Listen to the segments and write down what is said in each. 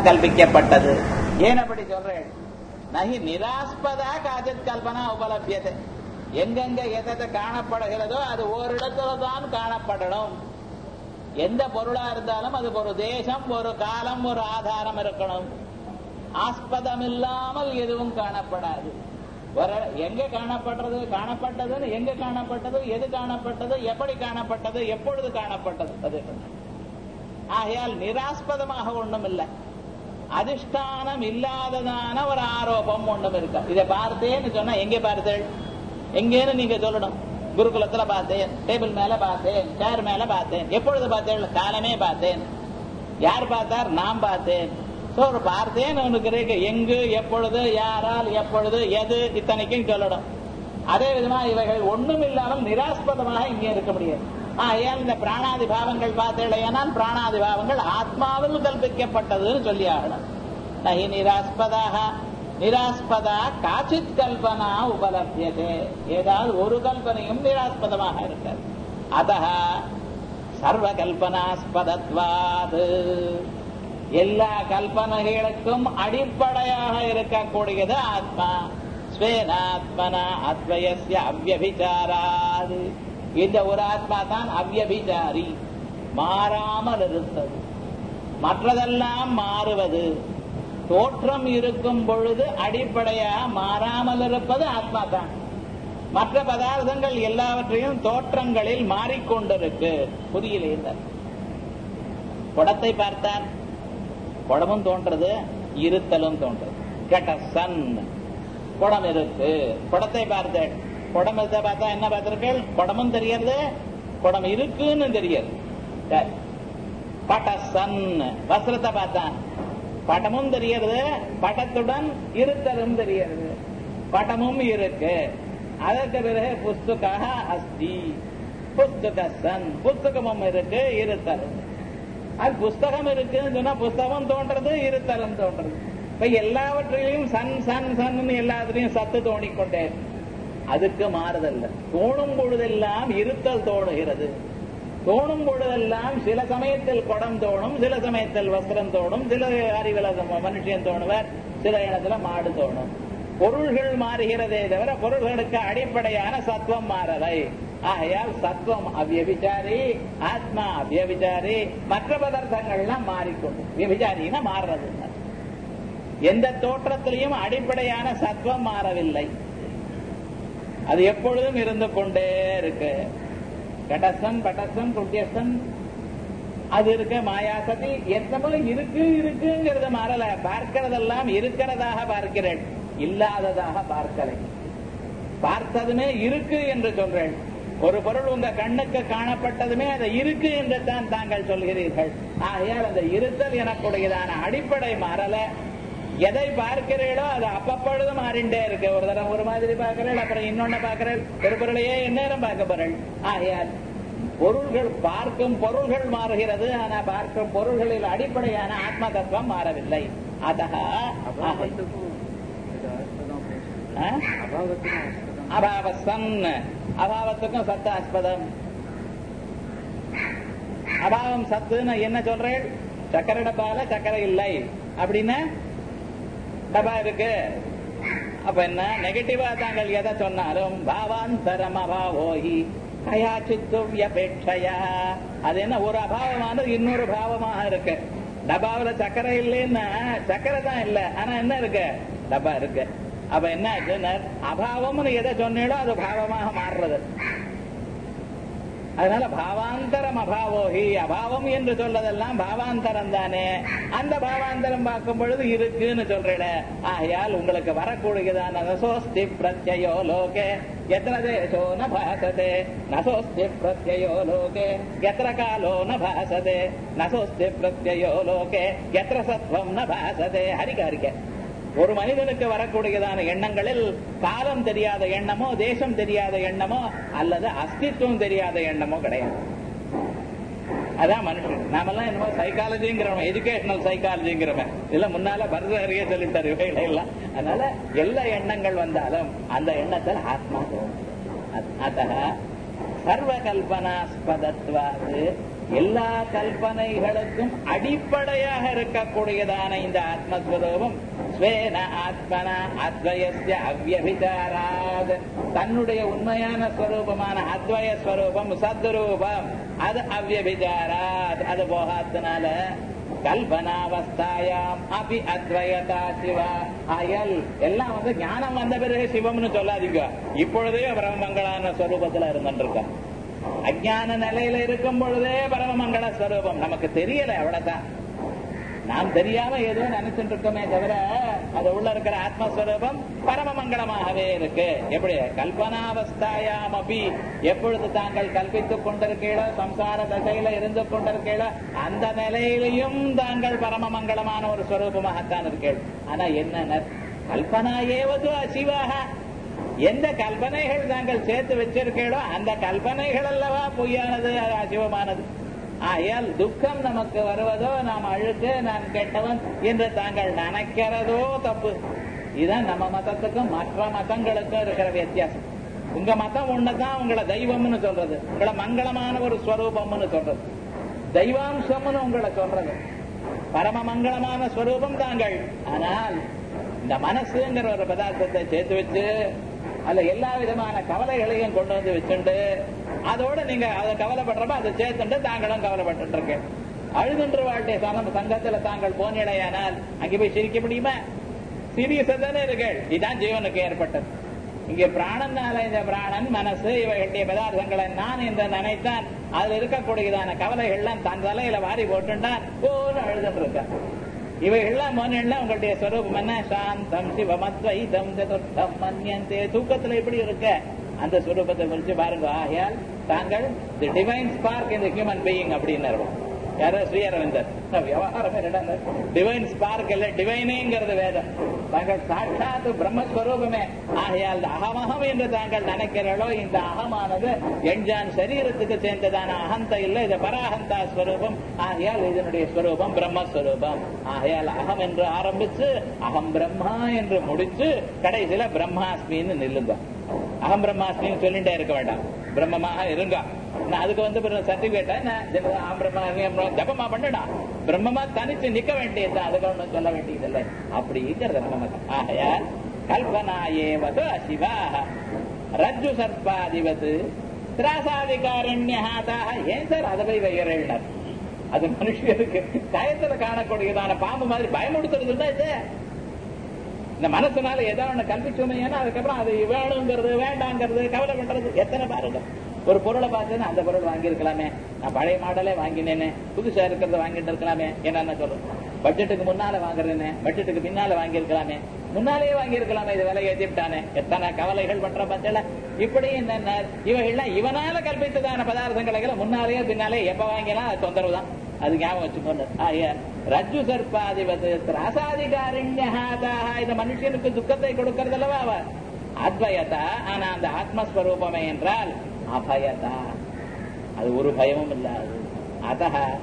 கல்பிக்கப்பட்டது ஏன் அப்படி சொல்றேன் நகி நிராஸ்பதா காஜத் கல்பனா உபலபியது எங்கெங்க எதை காணப்படுகிறதோ அது ஓரிடத்துல தான் காணப்படணும் எந்த பொருளா இருந்தாலும் அதுக்கு ஒரு தேசம் ஒரு காலம் ஒரு ஆதாரம் இருக்கணும் ஆஸ்பதம் இல்லாமல் எதுவும் காணப்படாது ஒரு எங்க காணப்படுறது காணப்பட்டதுன்னு எங்க காணப்பட்டது எது காணப்பட்டது எப்படி காணப்பட்டது எப்பொழுது காணப்பட்டது அது ஆகையால் நிராஸ்பதமாக ஒண்ணும் இல்லை அதிஷ்டானம் இல்லாததான ஒரு ஆரோபம் ஒண்ணும் இருக்கு இதை பார்த்தேன்னு சொன்னா எங்க பார்த்தேன் எங்கேன்னு நீங்க சொல்லணும் குருகுலத்துல பார்த்தேன் டேபிள் மேல பார்த்தேன் சேர் மேல பார்த்தேன் எப்பொழுது பார்த்தேன் காலமே பார்த்தேன் யார் பார்த்தார் நான் பார்த்தேன் சோ ஒரு பார்த்தேன் உனக்கு இருக்கு எங்கு எப்பொழுது யாரால் எப்பொழுது எது இத்தனைக்கும் சொல்லணும் அதே விதமா இவைகள் ஒண்ணும் இல்லாமல் நிராஸ்பதமாக இங்கே இருக்க முடியாது ஏன் இந்த பிராணாதி பாவங்கள் பார்த்தேனால் பிராணாதி பாவங்கள் ஆத்மாவில் கல்பிக்கப்பட்டதுன்னு சொல்லி ஆகணும் நகி நிராஸ்பதாக நிராஸ்பதா காச்சித் கல்பனா உபலபியதே ஏதாவது ஒரு கல்பனையும் நிராஸ்பதமாக இருக்காது அத சர்வ கல்பனாஸ்பதத்வாது எல்லா கல்பனைகளுக்கும் அடிப்படையாக இருக்கக்கூடியது ஆத்மா ஸ்வேனாத்மனா அத்வயசிய அவ்வபிச்சாராது இந்த ஒரு ஆத்மா தான் அவ்வபிச்சாரி மாறாமல் இருந்தது மற்றதெல்லாம் மாறுவது தோற்றம் இருக்கும் பொழுது அடிப்படையா மாறாமல் இருப்பது ஆத்மா தான் மற்ற பதார்த்தங்கள் எல்லாவற்றையும் தோற்றங்களில் மாறிக்கொண்டிருக்கு புரியல குடத்தை பார்த்தார் குடமும் தோன்றது இருத்தலும் தோன்றது கெட்ட சன் குடம் இருக்கு குடத்தை பார்த்தேன் குடம் இருக்க பார்த்தா என்ன பார்த்திருக்கேன் குடமும் தெரியறது குடம் இருக்குன்னு தெரியாது பட்ட சன் வஸ்திரத்தை பார்த்தான் படமும் தெரியறது படத்துடன் இருத்தலும் தெரியறது படமும் இருக்கு அதற்கு பிறகு புஸ்தக அஸ்தி புஸ்தக சன் புஸ்தகமும் இருக்கு இருத்தலும் அது புஸ்தகம் இருக்குன்னு சொன்னா புஸ்தகம் தோன்றது இருத்தலும் தோன்றது இப்ப எல்லாவற்றிலையும் சன் சன் சன் எல்லாத்திலையும் சத்து தோணிக்கொண்டே அதுக்கு மாறுதல்ல தோணும் பொழுதெல்லாம் இருத்தல் தோணுகிறது தோணும் பொழுதெல்லாம் சில சமயத்தில் குடம் தோணும் சில சமயத்தில் வஸ்திரம் தோணும் சில அறிவில் மனுஷன் தோணுவர் சில இடத்துல மாடு தோணும் பொருள்கள் மாறுகிறதே தவிர பொருள்களுக்கு அடிப்படையான சத்துவம் மாறலை ஆகையால் சத்துவம் அவ்யபிச்சாரி ஆத்மா அவ்யபிச்சாரி மற்ற பதார்த்தங்கள்லாம் மாறிக்கொண்டு விபிச்சாரின்னா மாறுறது எந்த தோற்றத்திலையும் அடிப்படையான சத்துவம் மாறவில்லை அது எப்பொழுதும் இருந்து கொண்டே இருக்கு கடசன் பட்டசன் குட்டியசன் அது இருக்க மாயாசதி எத்தமோ இருக்கு இருக்குங்கிறது மாறல பார்க்கிறதெல்லாம் இருக்கிறதாக பார்க்கிறேன் இல்லாததாக பார்க்கிறேன் பார்த்ததுமே இருக்கு என்று சொல்றேன் ஒரு பொருள் உங்க கண்ணுக்கு காணப்பட்டதுமே அது இருக்கு என்று தான் தாங்கள் சொல்கிறீர்கள் ஆகையால் அந்த இருத்தல் எனக்குடையதான அடிப்படை மாறல எதை பார்க்கிறீர்களோ அது அப்பப்பொழுது மாறிண்டே இருக்கு ஒரு தரம் ஒரு மாதிரி பார்க்கிறேன் அப்புறம் இன்னொன்னு பார்க்கிறேன் ஒரு பொருளையே எந்நேரம் பார்க்க போறேன் ஆகையால் பொருள்கள் பார்க்கும் பொருள்கள் மாறுகிறது ஆனா பார்க்கும் பொருள்களில் அடிப்படையான ஆத்ம தத்துவம் மாறவில்லை அதா அபாவசன் அபாவத்துக்கும் சத்த ஆஸ்பதம் அபாவம் சத்துன்னு என்ன சொல்றேன் சக்கரை டப்பால சக்கரை இல்லை அப்படின்னு டப்பா இருக்கு அப்ப என்ன நெகட்டிவா தாங்கள் எதை சொன்னாலும் பாவாந்தரம் அபாவோஹி கயாச்சித்து வியபேட்சையா அது என்ன ஒரு அபாவமானது இன்னொரு பாவமாக இருக்கு டப்பாவில சக்கரை இல்லைன்னா சக்கரை தான் இல்ல ஆனா என்ன இருக்கு டப்பா இருக்கு அப்ப என்ன ஆச்சுன்னா அபாவம்னு எதை சொன்னீங்களோ அது பாவமாக மாறுறது அதனால பாவாந்தரம் அபாவோகி அபாவம் என்று சொல்றதெல்லாம் பாவாந்தரம் தானே அந்த பாவாந்தரம் பார்க்கும் பொழுது இருக்குன்னு சொல்றேன் ஆகையால் உங்களுக்கு வரக்கூடியதான நசோஸ்தி பிரத்யயோ லோகே எத்திர தேசோ ந பாசதே நசோஸ்தி பிரத்யயோ லோகே எத்திர காலோ ந பாசதே நசோஸ்தி பிரத்யயோ லோகே எத்திர சத்வம் ந பாசதே ஹரிகாரிக்க ஒரு மனிதனுக்கு வரக்கூடியதான எண்ணங்களில் காலம் தெரியாத எண்ணமோ தேசம் தெரியாத எண்ணமோ அல்லது அஸ்தித்வம் தெரியாத எண்ணமோ கிடையாது அதான் மனுஷன் நாமெல்லாம் என்னமோ சைக்காலஜிங்கிறவன் எஜுகேஷனல் சைக்காலஜிங்கிறவன் இல்ல முன்னால பரதறிய சொல்லிட்டாரு இவைகளை எல்லாம் அதனால எல்லா எண்ணங்கள் வந்தாலும் அந்த எண்ணத்தில் ஆத்மா தோணும் அத சர்வ கல்பனாஸ்பதத்வாது எல்லா கல்பனைகளுக்கும் அடிப்படையாக இருக்கக்கூடியதான இந்த ஆத்மஸ்வரூபம் ஸ்வேன ஆத்மன அத்வயஸ்ய அவ்யபிச்சாராத் தன்னுடைய உண்மையான ஸ்வரூபமான அத்வய ஸ்வரூபம் சத்ரூபம் அது அவ்யபிச்சாராத் அது போகாதனால கல்பனாவஸ்தாயாம் அபி அத்வயதா சிவா அயல் எல்லாம் வந்து ஞானம் வந்த பிறகு சிவம்னு சொல்லாதீங்க இப்பொழுதே பிரம்மங்களான ஸ்வரூபத்துல இருந்துருக்க அஜான நிலையில இருக்கும் பொழுதே பரமமங்கள ஸ்வரூபம் நமக்கு தெரியல அவ்வளவுதான் நாம் தெரியாம ஏதோ நினைச்சுட்டு இருக்கோமே தவிர அது உள்ள இருக்கிற ஆத்மஸ்வரூபம் பரமமங்களமாகவே இருக்கு எப்படி கல்பனாவஸ்தாயாம் அபி எப்பொழுது தாங்கள் கல்பித்துக் கொண்டிருக்கீழோ சம்சார தசையில இருந்து கொண்டிருக்கீழோ அந்த நிலையிலையும் தாங்கள் பரமமங்களமான ஒரு ஸ்வரூபமாகத்தான் இருக்கீள் ஆனா என்ன கல்பனா ஏவது அசிவாக எந்த கல்பனைகள் தாங்கள் சேர்த்து வச்சிருக்கீளோ அந்த கல்பனைகள் அல்லவா பொய்யானது அது அசிவமானது ஆகையால் துக்கம் நமக்கு வருவதோ நாம் அழுக்கு நான் கெட்டவன் என்று தாங்கள் நினைக்கிறதோ தப்பு இதுதான் நம்ம மதத்துக்கும் மற்ற மதங்களுக்கும் இருக்கிற வித்தியாசம் உங்க மதம் ஒண்ணுதான் உங்களை தெய்வம்னு சொல்றது உங்களை மங்களமான ஒரு ஸ்வரூபம்னு சொல்றது தெய்வாம்சம்னு உங்களை சொல்றது பரம மங்களமான ஸ்வரூபம் தாங்கள் ஆனால் இந்த மனசுங்கிற ஒரு பதார்த்தத்தை சேர்த்து வச்சு அதுல எல்லா விதமான கவலைகளையும் கொண்டு வந்து வச்சுண்டு அதோட நீங்க அதை கவலைப்படுறப்ப அதை சேர்த்துட்டு தாங்களும் கவலைப்பட்டு இருக்கு அழுதுன்ற வாழ்க்கை சனம் சங்கத்துல தாங்கள் போனிடையானால் அங்கே போய் சிரிக்க முடியுமா சீரியஸா தானே இருக்கள் இதுதான் ஜீவனுக்கு ஏற்பட்டது இங்க பிராணனால இந்த பிராணன் மனசு இவைகளுடைய பதார்த்தங்களை நான் என்று நினைத்தான் அதுல இருக்கக்கூடியதான கவலைகள்லாம் தன் தலையில வாரி போட்டுட்டான் ஓன்னு அழுதுட்டு இருக்கான் இவைகள்லாம் மோனெல்லாம் உங்களுடைய ஸ்வரூபம் என்ன சாந்தம் சிவமத்வைதம் சதுர்த்தம் மன்யந்தே தூக்கத்துல எப்படி இருக்க அந்த ஸ்வரூபத்தை குறிச்சு பாருங்க ஆகையால் தாங்கள் தி டிவைன் ஸ்பார்க் இந்த ஹியூமன் பீயிங் அப்படின்னு யாரோ ஸ்ரீஅரவிந்தர் விவகாரமே டிவைன் ஸ்பார்க் இல்ல டிவைனேங்கிறது வேதம் தாங்கள் சாட்சாத் பிரம்மஸ்வரூபமே ஆகையால் அகமகம் என்று தாங்கள் நினைக்கிறீர்களோ இந்த அகமானது எஞ்சான் சரீரத்துக்கு சேர்ந்ததான அகந்த இல்ல இது பராகந்தா ஸ்வரூபம் ஆகையால் இதனுடைய ஸ்வரூபம் பிரம்மஸ்வரூபம் ஆகையால் அகம் என்று ஆரம்பிச்சு அகம் பிரம்மா என்று முடிச்சு கடைசியில பிரம்மாஸ்மின்னு நில்லுங்க அகம் பிரம்மாஸ்மின்னு சொல்லிட்டே இருக்க வேண்டாம் பிரம்மமாக இருங்க நான் அதுக்கு வந்து சர்டிபிகேட் அகம் பிரம்மா ஜபமா பண்ணுடா பிரம்மமா தனிச்சு நிக்க வேண்டியது அதுக்கு ஒண்ணும் சொல்ல வேண்டியதில்லை அப்படிங்கிறது நம்ம ஆகையால் கல்பனா ஏவது சிவாக ரஜ்ஜு சர்ப்பாதிபத்து திராசாதிகாரண்யாக ஏன் சார் அதை போய் வைக்கிறேன் அது மனுஷருக்கு கயத்துல காணக்கூடியதான பாம்பு மாதிரி பயமுடுத்துறது தான் இது இந்த மனசுனால ஏதோ ஒண்ணு கல்பிச்சோமே ஏன்னா அதுக்கப்புறம் அது வேணுங்கிறது வேண்டாங்கிறது கவலை பண்றது எத்தனை பாருங்க ஒரு பொருளை பார்த்தேன்னா அந்த பொருள் வாங்கியிருக்கலாமே நான் பழைய மாடலே வாங்கினேனே புதுசா இருக்கிறத வாங்கிட்டு இருக்கலாமே என்னன்னு சொல்றேன் பட்ஜெட்டுக்கு முன்னால வாங்குறேனே பட்ஜெட்டுக்கு பின்னால வாங்கியிருக்கலாமே முன்னாலேயே வாங்கியிருக்கலாமே இது விலை ஏற்றிவிட்டானே எத்தனை கவலைகள் பண்ற பட்சல இப்படி இந்த இவைகள்லாம் இவனால கல்பித்ததான பதார்த்தங்களை முன்னாலேயே பின்னாலே எப்ப வாங்கினா அது தொந்தரவு தான் அது ஞாபகம் வச்சுக்கொண்டு ஆய ரஜ்ஜு சர்ப்பாதிபது திராசாதிகாரிண்யாக இந்த மனுஷனுக்கு துக்கத்தை கொடுக்கறதல்லவா அவ அத்வயதா ஆனா அந்த ஆத்மஸ்வரூபமே என்றால் அபயதா அது ஒரு பயமும் இல்லாது அத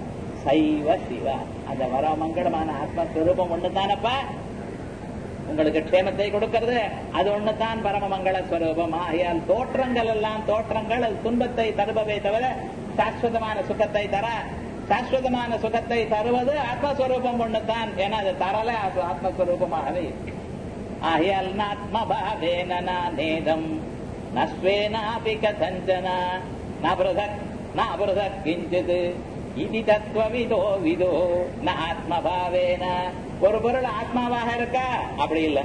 சைவ சிவ அந்த வர மங்களமான ஆத்மஸ்வரூபம் ஒண்ணுதானப்பா உங்களுக்கு க்ஷேமத்தை கொடுக்கிறது அது ஒண்ணுதான் பரம மங்கள ஸ்வரூபம் ஆகையால் தோற்றங்கள் எல்லாம் தோற்றங்கள் அது துன்பத்தை தருபவே தவிர சாஸ்வதமான சுகத்தை தர சாஸ்வதமான சுகத்தை தருவது ஆத்மஸ்வரூபம் ஒண்ணுதான் ஏன்னா அது தரல அது ஆத்மஸ்வரூபமாகவே ஆகையால் நாத்மபாவேன நேதம் நஸ்வேனாபி கதஞ்சன நபிருதக் நபிருதக் கிஞ்சித் இது தத்துவவிதோ விதோ ந ஆத்மபாவேன ஒரு பொருள் ஆத்மாவாக இருக்கா அப்படி இல்ல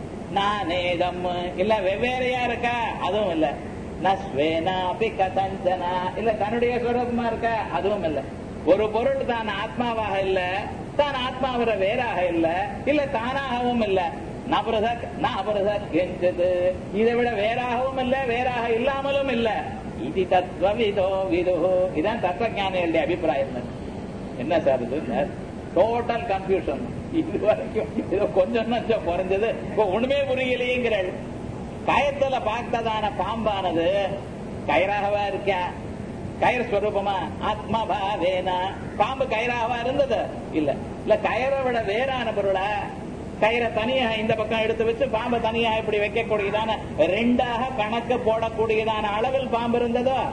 நானேதம் இல்ல வெவ்வேறையா இருக்கா அதுவும் இல்ல நஸ்வேனாபி கதஞ்சனா இல்ல தன்னுடைய சுரூபமா இருக்கா அதுவும் இல்ல ஒரு பொருள் தான் ஆத்மாவாக இல்ல தான் ஆத்மாவிட வேறாக இல்ல இல்ல தானாகவும் இல்ல நபரதக் நபரதக் என்றது இதை விட வேறாகவும் இல்ல வேறாக இல்லாமலும் இல்ல இது தத்துவ விதோ விதோ இதான் தத்துவஞானிகளுடைய அபிப்பிராயம் என்ன சார் இது டோட்டல் கன்ஃபியூஷன் இது வரைக்கும் இது கொஞ்சம் நஞ்சம் குறைஞ்சது இப்போ ஒண்ணுமே புரியலையேங்கிறாள் கயத்துல பார்த்ததான பாம்பானது கயிறாகவா இருக்கா கயிறு ஸ்வரூபமா ஆத்மா பாவேனா பாம்பு கயிறாகவா இருந்தது இல்ல இல்ல கயிறை விட வேறான பொருளா கயிறை தனியா இந்த பக்கம் எடுத்து வச்சு பாம்பை தனியா இப்படி வைக்கக்கூடியதான ரெண்டாக கணக்கு போடக்கூடியதான அளவில் பாம்பு இருந்ததோ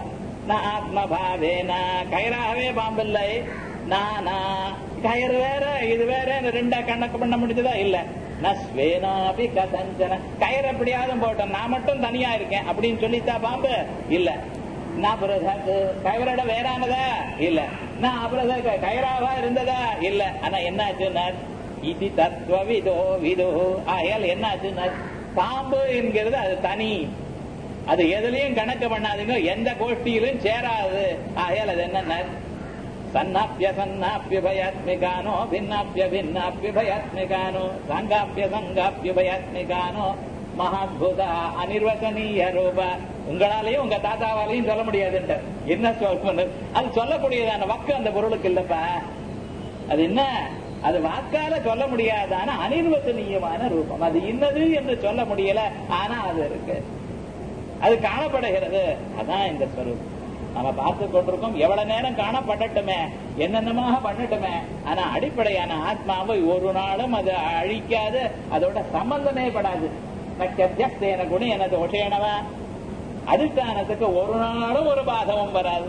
ந ஆத்மபாவேன கயிறாகவே பாம்பு இல்லை நானா கயிறு வேற இது வேற ரெண்டா கணக்கு பண்ண முடிஞ்சதா இல்ல நஸ்வேனாபி கதஞ்சன கயிறு எப்படியாவது போட்டோம் நான் மட்டும் தனியா இருக்கேன் அப்படின்னு சொல்லித்தா பாம்பு இல்ல நான் பிரதக்கு கயிறோட வேறானதா இல்ல நான் அபிரத கயிறாவா இருந்ததா இல்ல ஆனா என்னாச்சுன்னா இது தத்துவ விதோ விதோ ஆகையால் என்னாச்சுன்னா பாம்பு என்கிறது அது தனி அது எதுலயும் கணக்கு பண்ணாதுங்க எந்த கோஷ்டியிலும் சேராது ஆகையால் அது என்ன சன்னாப்பிய சன்னாப்பிய பயாத்மிகானோ பின்னாப்பிய பின்னாப்பிய பயாத்மிகானோ சங்காப்பிய சங்காப்பிய பயாத்மிகானோ மகாத்புதா அனிர்வசனீய ரூப உங்களாலையும் உங்க தாத்தாவாலையும் சொல்ல முடியாதுன்ற என்ன சொல்றது அது சொல்லக்கூடியதான வக்கு அந்த பொருளுக்கு இல்லப்பா அது என்ன அது வாக்கால சொல்ல முடியாதான அனிர்வசனீயமான ரூபம் அது இன்னது என்று சொல்ல முடியல ஆனா அது இருக்கு அது காணப்படுகிறது அதான் இந்த ஸ்வரூபம் நம்ம பார்த்து கொண்டிருக்கோம் எவ்வளவு நேரம் காணப்படட்டுமே என்னென்னமாக பண்ணட்டுமே ஆனா அடிப்படையான ஆத்மாவை ஒரு நாளும் அது அழிக்காது அதோட சம்பந்தமே படாது நட்சத்தியஸ்தேன குணி எனது ஒஷேனவா அதிஷ்டானத்துக்கு ஒரு நாளும் ஒரு பாதமும் வராது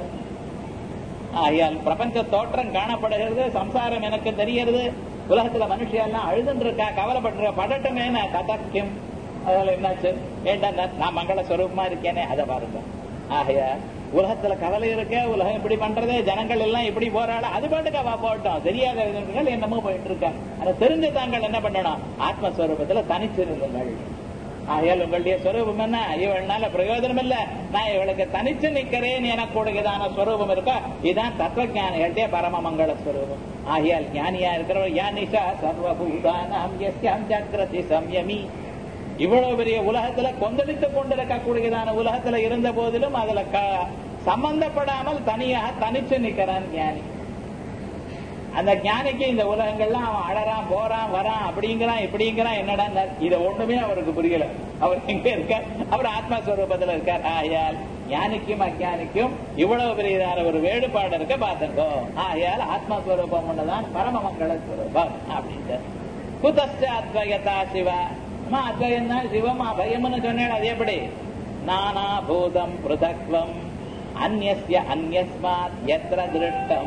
ஆகையால் பிரபஞ்ச தோற்றம் காணப்படுகிறது சம்சாரம் எனக்கு தெரியறது உலகத்துல மனுஷியெல்லாம் அழுதுன்னு இருக்கா கவலைப்பட்டு படட்டுமே கதக்கியம் அதனால என்னாச்சு வேண்டாம் நான் மங்கள ஸ்வரூபமா இருக்கேனே அதை பாருங்க ஆகையா உலகத்துல கவலை இருக்க உலகம் இப்படி பண்றது ஜனங்கள் எல்லாம் இப்படி போறாள் அது பாட்டுக்கு அவ போட்டோம் தெரியாத விதங்கள் என்னமோ போயிட்டு இருக்காங்க அதை தெரிஞ்ச தாங்கள் என்ன பண்ணணும் ஆத்மஸ்வரூபத்துல தனிச்சிருந்துங்கள் ஆகையால் உங்களுடைய ஸ்வரூபம் என்ன இவள்னால பிரயோஜனம் இல்ல நான் இவளுக்கு தனிச்சு நிக்கிறேன் எனக்கூடியதான ஸ்வரூபம் இருக்கா இதுதான் தத்துவ ஞானிகளுடைய பரம மங்கள ஸ்வரூபம் ஆகையால் ஞானியா இருக்கிறவர் யானிஷா சர்வபூதானாம் எஸ்யாம் ஜாக்கிரதி சம்யமி இவ்வளவு பெரிய உலகத்துல கொந்தளித்துக் கொண்டிருக்கக்கூடியதான உலகத்துல இருந்த போதிலும் அதுல சம்பந்தப்படாமல் தனியாக தனிச்சு நிக்கிறான் ஞானி அந்த ஞானிக்கு இந்த உலகங்கள்லாம் அவன் அழறான் போறான் வரான் அப்படிங்கிறான் இப்படிங்கிறான் என்னடா இத ஒண்ணுமே அவருக்கு புரியல அவர் எங்க இருக்கார் அவர் ஆத்மஸ்வரூபத்துல இருக்கார் ஆயால் ஞானிக்கும் அஜானிக்கும் இவ்வளவு பெரியதான ஒரு வேறுபாடு இருக்க பாத்துக்கோ ஆயால் ஆத்மஸ்வரூபம் ஒண்ணுதான் பரம மங்கள ஸ்வரூபம் அப்படின்ட்டு குதஸ்ட அத்வயதா சிவா அம்மா அத்வயம் தான் சிவம் அபயம்னு சொன்னேன் அது எப்படி நானா பூதம் பிருதக்வம் அந்நிய அந்யஸ்மாத் எத்திர திருஷ்டம்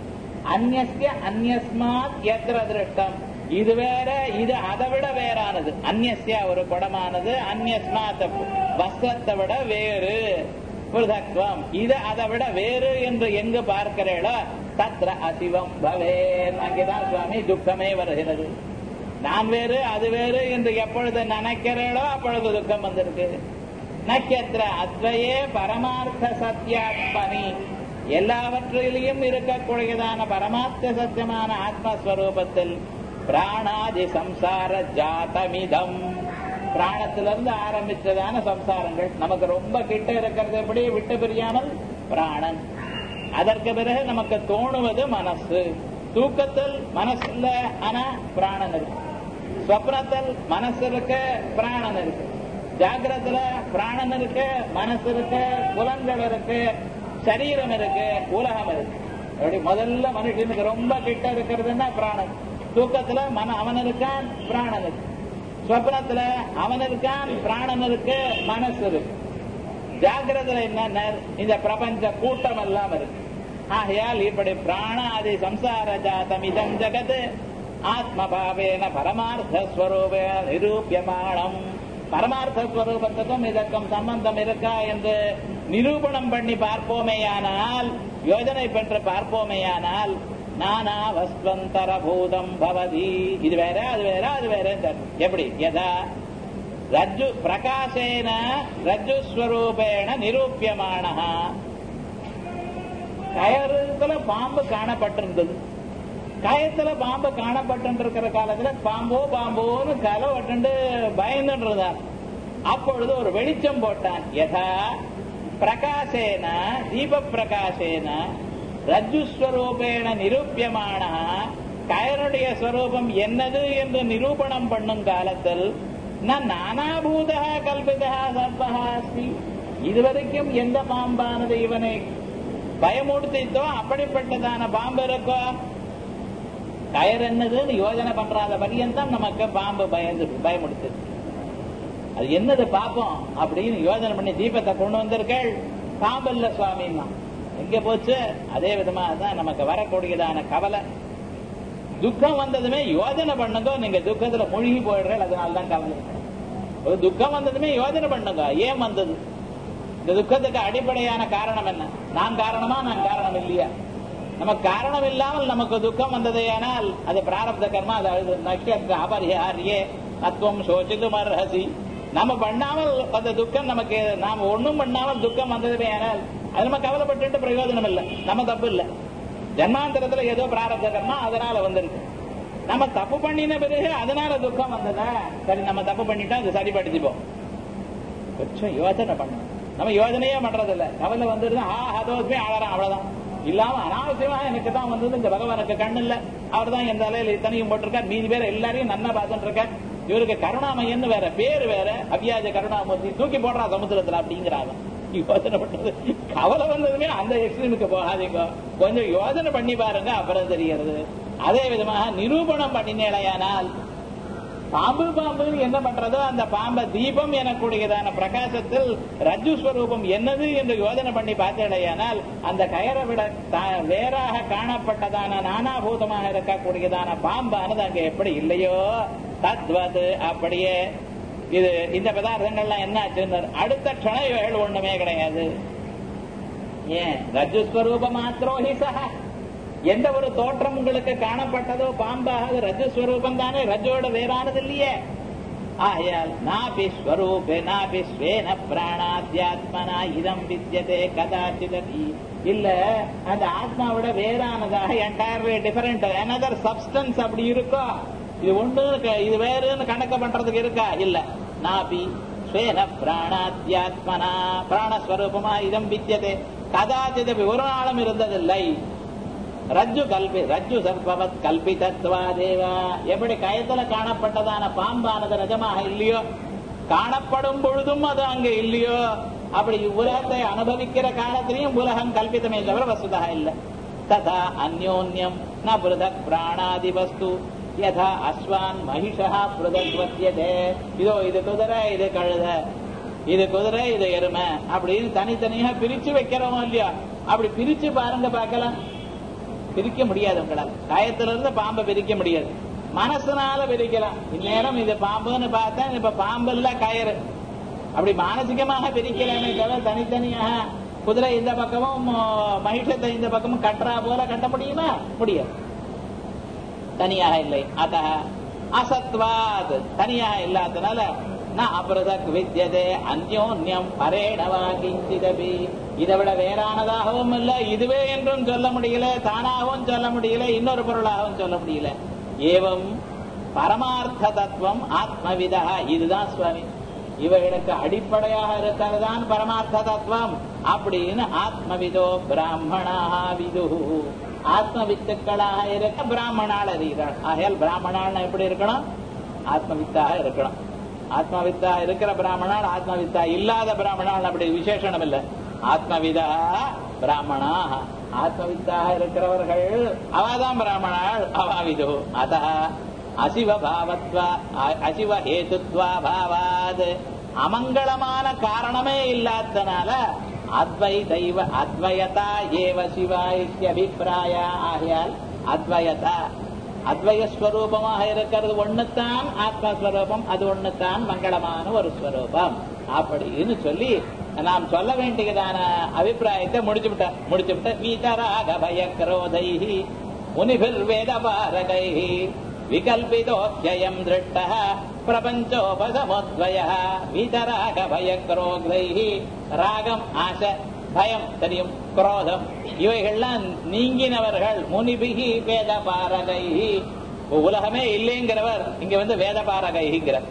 அந்நிய அந்யஸ்மாத் எத்திர திருஷ்டம் இது வேற இது அதை விட வேறானது அந்நிய ஒரு குடமானது அந்யஸ்மாத் வஸ்திரத்தை விட வேறு பிருதக்வம் இது அதை விட வேறு என்று எங்கு பார்க்கிறேளோ தத்ர அசிவம் பவே அங்கேதான் சுவாமி துக்கமே வருகிறது நான் வேறு அது வேறு என்று எப்பொழுது நினைக்கிறேளோ அப்பொழுது துக்கம் வந்திருக்கு நட்சத்திர அத்வயே பரமார்த்த சத்தியாத்மனி எல்லாவற்றிலையும் இருக்கக்கூடியதான பரமார்த்த சத்தியமான ஆத்மஸ்வரூபத்தில் பிராணாதி சம்சார ஜாதமிதம் பிராணத்திலிருந்து ஆரம்பிச்சதான சம்சாரங்கள் நமக்கு ரொம்ப கிட்ட இருக்கிறது எப்படி விட்டு பிரியாமல் பிராணன் அதற்கு பிறகு நமக்கு தோணுவது மனசு தூக்கத்தில் மனசு இல்ல ஆனா பிராணன் இருக்கு ஸ்வப்னத்தில் மனசு இருக்கு பிராணன் இருக்கு ஜாகிரத்துல பிராணன் இருக்கு மனசு இருக்கு புலன்கள் இருக்கு சரீரம் இருக்கு உலகம் இருக்கு அப்படி முதல்ல மனுஷனுக்கு ரொம்ப கிட்ட இருக்கிறதுன்னா பிராணன் தூக்கத்துல மன அவன் இருக்கான் பிராணன் இருக்கு ஸ்வப்னத்துல அவன் இருக்கான் பிராணன் இருக்கு மனசு இருக்கு ஜாகிரத்துல என்ன இந்த பிரபஞ்ச கூட்டம் எல்லாம் இருக்கு ஆகையால் இப்படி பிராணாதி சம்சார ஜாதம் இதம் ஜகத் ஆத்மபாவேன பரமார்த்த ஸ்வரூபே நிரூபியமானம் பரமார்த்த ஸ்வரூபத்துக்கும் இதற்கும் சம்பந்தம் இருக்கா என்று நிரூபணம் பண்ணி பார்ப்போமேயானால் யோஜனை பெற்று பார்ப்போமேயானால் நானா வஸ்வந்தர பூதம் பவதி இது வேற அது வேற அது வேற எப்படி எதா ரஜ்ஜு பிரகாசேன ரஜ்ஜு ஸ்வரூபேண நிரூபியமான கயறுல பாம்பு காணப்பட்டிருந்தது கயத்துல பாம்பு காணப்பட்டிருக்கிற காலத்துல பாம்போ பாம்போன்னு கலை வட்டு பயந்துன்றதான் அப்பொழுது ஒரு வெளிச்சம் போட்டான் யதா பிரகாசேன தீப பிரகாசேன ரஜ்ஜுஸ்வரூபேண நிரூபியமான கயருடைய ஸ்வரூபம் என்னது என்று நிரூபணம் பண்ணும் காலத்தில் நான் நானாபூதா கல்பிதா சர்பகா அஸ்தி இதுவரைக்கும் எந்த பாம்பானது இவனை பயமுடுத்தித்தோ அப்படிப்பட்டதான பாம்பு இருக்கோ கயர் என்னதுன்னு யோஜனை பண்றாத பரியந்தம் நமக்கு பாம்பு பயந்து பயமுடுத்து அது என்னது பாப்போம் அப்படின்னு யோஜனை பண்ணி தீபத்தை கொண்டு வந்திருக்கள் பாம்பல்ல சுவாமின்னா எங்க போச்சு அதே விதமா தான் நமக்கு வரக்கூடியதான கவலை துக்கம் வந்ததுமே யோஜனை பண்ணுங்க நீங்க துக்கத்துல மூழ்கி போயிடுறேன் அதனால தான் கவலை ஒரு துக்கம் வந்ததுமே யோஜனை பண்ணுங்க ஏன் வந்தது இந்த துக்கத்துக்கு அடிப்படையான காரணம் என்ன நான் காரணமா நான் காரணம் இல்லையா நமக்கு காரணம் இல்லாமல் நமக்கு துக்கம் வந்ததேயானால் அது பிராரப்த கர்மா அது அழுது நட்சத்திர அபரிஹாரியே தத்துவம் சோசித்து மர்ஹசி நம்ம பண்ணாமல் அந்த துக்கம் நமக்கு நாம ஒண்ணும் பண்ணாமல் துக்கம் வந்ததுமே ஆனால் அது நம்ம கவலைப்பட்டு பிரயோஜனம் இல்லை நம்ம தப்பு இல்லை ஜன்மாந்தரத்துல ஏதோ பிராரப்த கர்மா அதனால வந்திருக்கு நம்ம தப்பு பண்ணின பிறகு அதனால துக்கம் வந்ததா சரி நம்ம தப்பு பண்ணிட்டோம் அது சரிப்படுத்திப்போம் கொஞ்சம் யோசனை பண்ணணும் நம்ம யோசனையே பண்றது இல்ல கவலை வந்துருது ஆ அதோஸ்மே ஆளறான் அவ்வளவுதான் இல்லாம அனாவசியமா எனக்கு தான் வந்தது இந்த பகவானுக்கு கண்ணு இல்ல அவர் தான் எந்த அலையில இத்தனையும் போட்டிருக்கார் மீதி பேர் எல்லாரையும் நன்னா பார்த்துட்டு இருக்கார் இவருக்கு கருணாமையன்னு வேற பேர் வேற அவ்வியாஜ கருணாமூர்த்தி தூக்கி போடுறா சமுத்திரத்துல அப்படிங்கிறாங்க யோசனை பண்றது கவலை வந்ததுமே அந்த எக்ஸ்ட்ரீமுக்கு போகாதீங்க கொஞ்சம் யோசனை பண்ணி பாருங்க அப்புறம் தெரிகிறது அதே விதமாக நிரூபணம் பண்ணினேலையானால் பாம்பு பாம்புன்னு என்ன பண்றதோ அந்த பாம்பை தீபம் எனக்கூடியதான பிரகாசத்தில் ரஜு ஸ்வரூபம் என்னது என்று யோஜனை பண்ணி பார்த்தடையானால் அந்த கயரை விட தா- வேறாக காணப்பட்டதான நானாபூதமாக இருக்கக்கூடியதான பாம்பானது அங்க எப்படி இல்லையோ தத்வது அப்படியே இது இந்த பதார்த்தங்கள்லாம் என்ன ஆச்சுன்னு அடுத்த க்ஷணம் இவைகள் ஒண்ணுமே கிடையாது ஏன் ரஜு ஸ்வரூபம் மாத்திரம் ஹி சஹ எந்த ஒரு தோற்றம் உங்களுக்கு காணப்பட்டதோ பாம்பாக அது ரஜு ஸ்வரூபம் தானே ரஜோட வேறானது இல்லையே ஆகையால் நாபி ஸ்வரூபே நாபி ஸ்வேன பிராணாத்யாத்மனா இதம் வித்தியதே கதாச்சிதபி இல்ல அந்த ஆத்மாவோட வேறானதாக என்டையர்லி டிஃபரெண்ட் another சப்ஸ்டன்ஸ் அப்படி இருக்கோ இது ஒண்ணு க- இது வேறுன்னு கணக்கு பண்றதுக்கு இருக்கா இல்ல நாபி ஸ்வேன பிராணாத்யாத்மனா பிராணஸ்வரூபமா இதம் வித்தியதே கதாச்சிதபி ஒரு நாளும் இருந்ததில்லை ரஜ்ஜு கல்பி ரஜ்ஜு சர்பவத் கல்பிதத்வாதேவா எப்படி கயத்துல காணப்பட்டதான பாம்பானது நிஜமாக இல்லையோ காணப்படும் பொழுதும் அது அங்க இல்லையோ அப்படி உலகத்தை அனுபவிக்கிற காலத்திலையும் உலகம் கல்பிதமே தவிர வசுதா இல்ல ததா அந்யோன்யம் ந பிருதக் பிராணாதி வஸ்து யதா அஸ்வான் மகிஷா பிருதக் வத்தியதே இதோ இது குதிரை இது கழுத இது குதிரை இது எருமை அப்படின்னு தனித்தனியா பிரிச்சு வைக்கிறோம் இல்லையா அப்படி பிரிச்சு பாருங்க பார்க்கலாம் பிரிக்க முடியாது உங்களால் காயத்துல இருந்து பாம்பை பிரிக்க முடியாது மனசுனால பிரிக்கலாம் இந்நேரம் இது பாம்புன்னு பார்த்தா இப்ப பாம்பு இல்ல கயிறு அப்படி மானசிகமாக பிரிக்கலாமே தவிர தனித்தனியாக குதிரை இந்த பக்கமும் ம- மகிஷத்தை இந்த பக்கமும் கட்டுறா போல கட்ட முடியுமா முடியாது தனியாக இல்லை அத அசத்வாத் தனியாக இல்லாதனால ந அபிரதக் வித்யதே அந்யோன்யம் பரேடவா கிஞ்சிதபி இதை விட வேறானதாகவும் இல்ல இதுவே என்றும் சொல்ல முடியல தானாகவும் சொல்ல முடியல இன்னொரு பொருளாகவும் சொல்ல முடியல ஏவம் பரமார்த்த தத்துவம் ஆத்மவிதா இதுதான் சுவாமி இவைகளுக்கு அடிப்படையாக இருக்கிறதான் பரமார்த்த தத்துவம் அப்படின்னு ஆத்மவிதோ பிராமணா விது ஆத்ம வித்துக்களாக இருக்க பிராமணால் அறிகிறாள் ஆகையால் பிராமணால் எப்படி இருக்கணும் ஆத்மவித்தாக இருக்கணும் ஆத்மவித்தா இருக்கிற பிராமணால் ஆத்மவித்தா இல்லாத பிராமணால் அப்படி விசேஷனம் இல்லை ஆத்மவிதா பிராமணா ஆத்மவித்தாக இருக்கிறவர்கள் அவாதான் பிராமணால் அவாவிது அத அசிவ பாவத்வா அ- அசிவ ஹேதுத்வா பாவாத் அமங்களமான காரணமே இல்லாதனால அத்வைதைவ அத்வயதா ஏவ சிவா இத்தியபிப்பிராய ஆகையால் அத்வயதா அத்வய ஸ்வரூபமாக இருக்கிறது ஒண்ணுத்தான் ஆத்மஸ்வரூபம் அது ஒண்ணுத்தான் மங்களமான ஒரு ஸ்வரூபம் அப்படின்னு சொல்லி நாம் சொல்ல வேண்டியதான அபிப்பிராயத்தை முடிச்சு விட்டார் முடிச்சு விட்ட வீதராக பய குரோதைஹி முனிபிர் வேத பாரகைஹி விகல்பிதோக்கியம் திருஷ்ட பிரபஞ்சோபசமோத்வய வீதராக பய குரோதைஹி ராகம் ஆசை பயம் தெரியும் குரோதம் இவைகள்லாம் நீங்கினவர்கள் முனிபிகி வேத பாரகைஹி உலகமே இல்லைங்கிறவர் இங்க வந்து வேத பாரகைங்கிறார்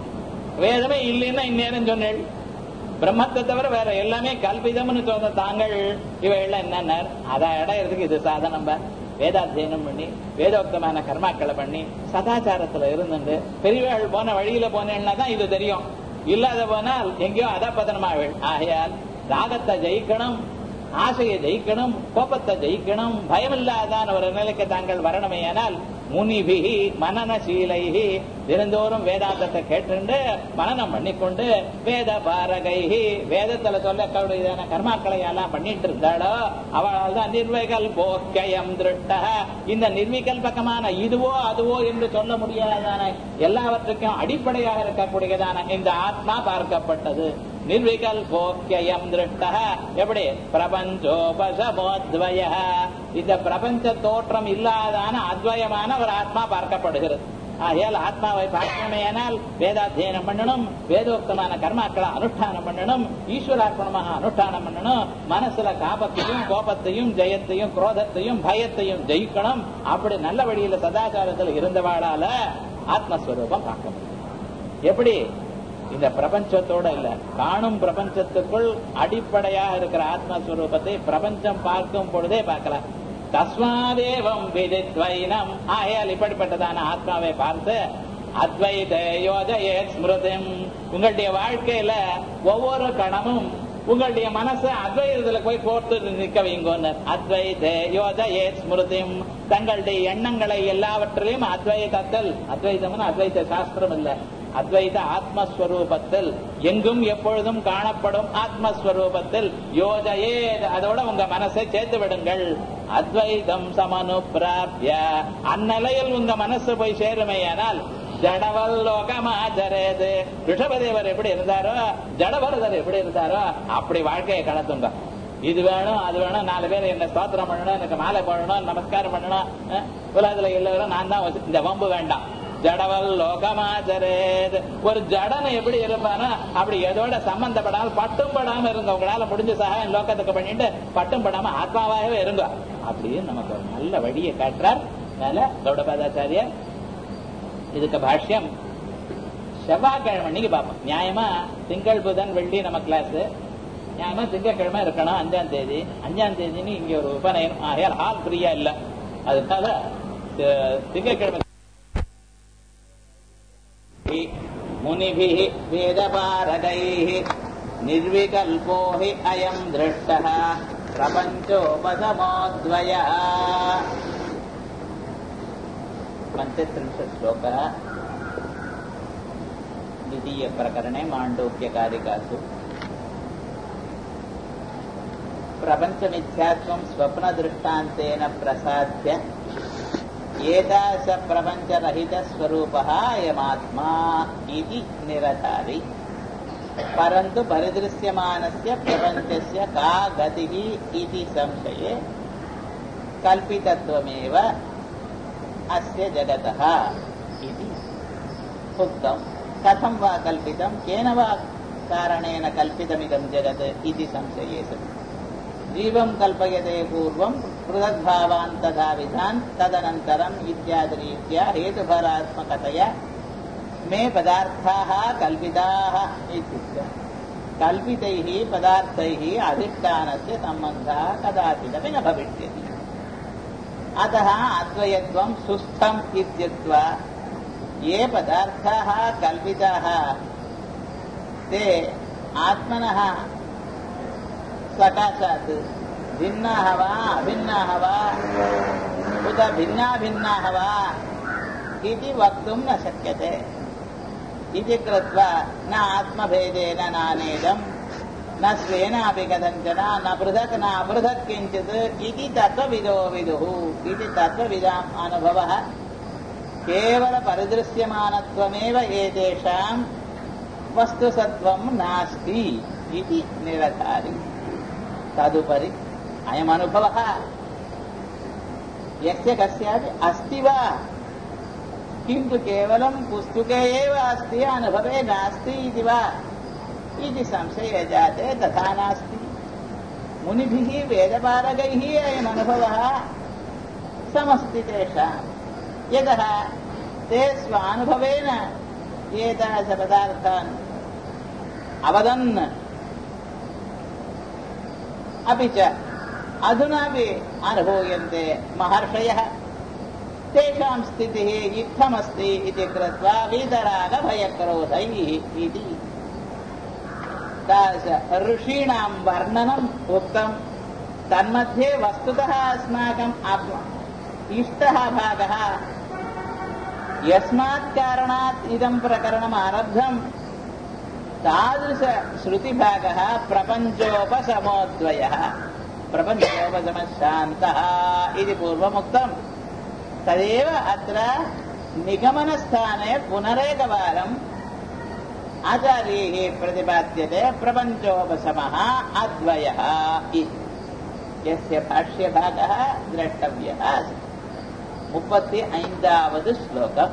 வேதமே இல்லைன்னா இந்நேரம் சொன்னேன் பிரம்மத்தை தவிர வேற எல்லாமே கல்பிதம்னு சொன்ன தாங்கள் இவையெல்லாம் என்னன்னா அதை அடையிறதுக்கு இது சாதனம் பா. வேதாத்தியனம் பண்ணி வேதோக்தமான கர்மாக்களை பண்ணி சதாச்சாரத்துல இருந்துட்டு பெரியவர்கள் போன வழியில போனேன்னா தான் இது தெரியும் இல்லாத போனால் எங்கேயோ அதப்பதனமாவள் ஆகையால் ராகத்தை ஜெயிக்கணும் ஆசையை ஜெயிக்கணும் கோபத்தை ஜெயிக்கணும் பயமில்லாதான ஒரு நிலைக்கு தாங்கள் வரணுமேயானால் முனிபிகி மனநசீலைகி தினந்தோறும் வேதாந்தத்தை கேட்டுண்டு மனநம் பண்ணிக்கொண்டு வேத பாரகைகி வேதத்துல சொல்லக்கூடியதான கர்மாக்களை எல்லாம் பண்ணிட்டு இருந்தாளோ அவளால் தான் நிர்விகல் போக்கயம் திருஷ்ட இந்த நிர்விகல்பகமான இதுவோ அதுவோ என்று சொல்ல முடியாததான எல்லாவற்றுக்கும் அடிப்படையாக இருக்கக்கூடியதான இந்த ஆத்மா பார்க்கப்பட்டது நிர்விகல்போக்கியம் திருஷ்ட எப்படி பிரபஞ்சோபசமோத்வய இந்த பிரபஞ்ச தோற்றம் இல்லாதான அத்வயமான ஒரு ஆத்மா பார்க்கப்படுகிறது ஆகையால் ஆத்மாவை பார்க்கணுமேனால் வேதாத்தியனம் பண்ணணும் வேதோக்தமான கர்மாக்களை அனுஷ்டானம் பண்ணணும் ஈஸ்வரார்ப்பணமாக அனுஷ்டானம் பண்ணணும் மனசுல காபத்தையும் கோபத்தையும் ஜெயத்தையும் குரோதத்தையும் பயத்தையும் ஜெயிக்கணும் அப்படி நல்ல வழியில சதாச்சாரத்தில் இருந்தவாளால ஆத்மஸ்வரூபம் பார்க்க முடியும் எப்படி இந்த பிரபஞ்சத்தோட இல்ல காணும் பிரபஞ்சத்துக்குள் அடிப்படையாக இருக்கிற ஆத்மஸ்வரூபத்தை பிரபஞ்சம் பார்க்கும் பொழுதே பார்க்கலாம் தஸ்மாதேவம் விதித்வைனம் ஆகையால் இப்படிப்பட்டதான ஆத்மாவை பார்த்து அத்வைத யோஜயே ஸ்மிருதம் உங்களுடைய வாழ்க்கையில ஒவ்வொரு கணமும் உங்களுடைய மனசை அத்வைதத்துல போய் போட்டு நிக்க வைங்கன்னு அத்வைத யோஜயே ஸ்மிருதிம் தங்களுடைய எண்ணங்களை எல்லாவற்றிலையும் அத்வைதத்தில் அத்வைதம்னு அத்வைத சாஸ்திரம் இல்ல அத்வைத ஆத்மஸ்வரூபத்தில் எங்கும் எப்பொழுதும் காணப்படும் ஆத்மஸ்வரூபத்தில் யோஜயே அதோட உங்க மனசை சேர்த்து விடுங்கள் அத்வைதம் சமனு பிராபிய அந்நிலையில் உங்க மனசு போய் சேருமையானால் ஜடவல்லோகமாச்சரேது ரிஷபதேவர் எப்படி இருந்தாரோ ஜடபரதர் எப்படி இருந்தாரோ அப்படி வாழ்க்கையை கடத்துங்க இது வேணும் அது வேணும் நாலு பேர் என்ன ஸ்தோத்திரம் பண்ணணும் எனக்கு மாலை போடணும் நமஸ்காரம் பண்ணணும் அஹ், உலகத்துல எல்லாரும் நான் தான் வச்சு- இந்த வம்பு வேண்டாம் ஜடவல் லோகமாச்சரேது ஒரு ஜடனை எப்படி இருப்பானோ அப்படி எதோட சம்பந்தப்படாம பட்டும் படாம இருங்க உங்களால முடிஞ்ச சகாயம் லோகத்துக்கு பண்ணிட்டு பட்டும் படாம ஆத்மாவாகவே இருங்க அப்படின்னு நமக்கு ஒரு நல்ல வழியை காட்டுறார் அதனால கௌடபாதாச்சாரியர் இதுக்கு பாஷ்யம் செவ்வாய்க்கிழமை அன்னைக்கு பார்ப்போம் நியாயமா திங்கள் புதன் வெள்ளி நம்ம கிளாஸ் நியாயமா திங்கட்கிழமை இருக்கணும் அஞ்சாம் தேதி அஞ்சாம் தேதின்னு இங்க ஒரு உபநயனம் ஆகையால் ஹால் ஃப்ரீயா இல்ல அதனால தி- திங்கட்கிழமை मुनिभिः वेदपारगैः निर्विकल्पो हि अयम् दृष्टः प्रपञ्चोपशमोऽद्वयः पञ्चत्रिंशत् श्लोकः द्वितीयप्रकरणे माण्डूक्यकारिकासु प्रपञ्चमिथ्यात्वम् स्वप्नदृष्टान्तेन प्रसाद्य एतास प्रपञ्चरहितस्वरूपः अयमात्मा इति निरधारि परन्तु परिदृश्यमानस्य प्रपञ्चस्य का गतिः इति संशये कल्पितत्वमेव अस्य जगतः इति उक्तम् कथं वा कल्पितं केन वा कारणेन कल्पितमिदं जगत् इति संशये सति जीवं कल्पयते पूर्वं पृथग्भावान् तथा विधान् तदनन्तरम् इत्यादिरीत्या हेतुफलात्मकतया मे पदार्थाः कल्पिताः इत्युक्ते कल्पितैः पदार्थैः अधिष्ठानस्य सम्बन्धः कदाचिदपि न भविष्यति अतः अद्वयत्वं सुस्थम् इत्युक्त्वा ये पदार्थाः कल्पिताः ते आत्मनः सकाशात् भिन्नाः वा अभिन्नाः वा उत भिन्नाभिन्नाः वा इति वक्तुं न शक्यते इति कृत्वा न आत्मभेदेन नानेदम् न स्वेनापि कथञ्चन न पृथक् न अपृथक् किञ्चित् इति तत्त्वविदो विदुः इति तत्त्वविदाम् अनुभवः केवलपरिदृश्यमानत्वमेव एतेषाम् वस्तुसत्त्वम् नास्ति इति निरधारि तदुपरि अयमनुभवः यस्य कस्यापि अस्ति वा किन्तु केवलं पुस्तके एव अस्ति अनुभवे नास्ति इति वा इति संशये जाते तथा नास्ति मुनिभिः वेदपारगैः अयमनुभवः समस्ति तेषाम् यतः ते स्वानुभवेन एतादृशपदार्थान् अवदन् अपि च अधुनापि अनुभूयन्ते महर्षयः तेषां स्थितिः इत्थमस्ति इति कृत्वा वीतरागभयक्रोधैः इति तादृश ऋषीणां वर्णनम् उक्तम् तन्मध्ये वस्तुतः अस्माकम् आत्म इष्टः भागः यस्मात् कारणात् इदं प्रकरणम् आरब्धम् तादृशश्रुतिभागः प्रपञ्चोपशमोद्वयः प्रपञ्चोपशमः शान्तः इति पूर्वमुक्तम् तदेव अत्र निगमनस्थाने पुनरेकवारम् आचार्यैः प्रतिपाद्यते प्रपञ्चोपशमः अद्वयः इति यस्य भाष्यभागः द्रष्टव्यः अस्ति முப்பத்தி ஐந்தாவது ஸ்லோகம்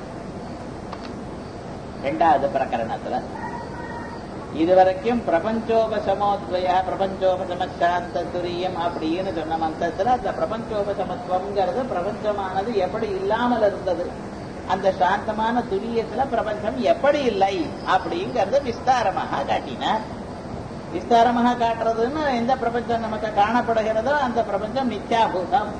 ரெண்டாவது பிரகரணத்துல இதுவரைக்கும் பிரபஞ்சோபசமோத்வய பிரபஞ்சோபசமசாந்த துரியம் அப்படின்னு சொன்ன மந்திரத்துல அந்த பிரபஞ்சோபசமத்துவம்ங்கிறது பிரபஞ்சமானது எப்படி இல்லாமல் இருந்தது அந்த சாந்தமான துரியத்துல பிரபஞ்சம் எப்படி இல்லை அப்படிங்கறது விஸ்தாரமாக காட்டினார் விஸ்தாரமாக காட்டுறதுன்னு எந்த பிரபஞ்சம் நமக்கு காணப்படுகிறதோ அந்த பிரபஞ்சம் மித்யாபூதம்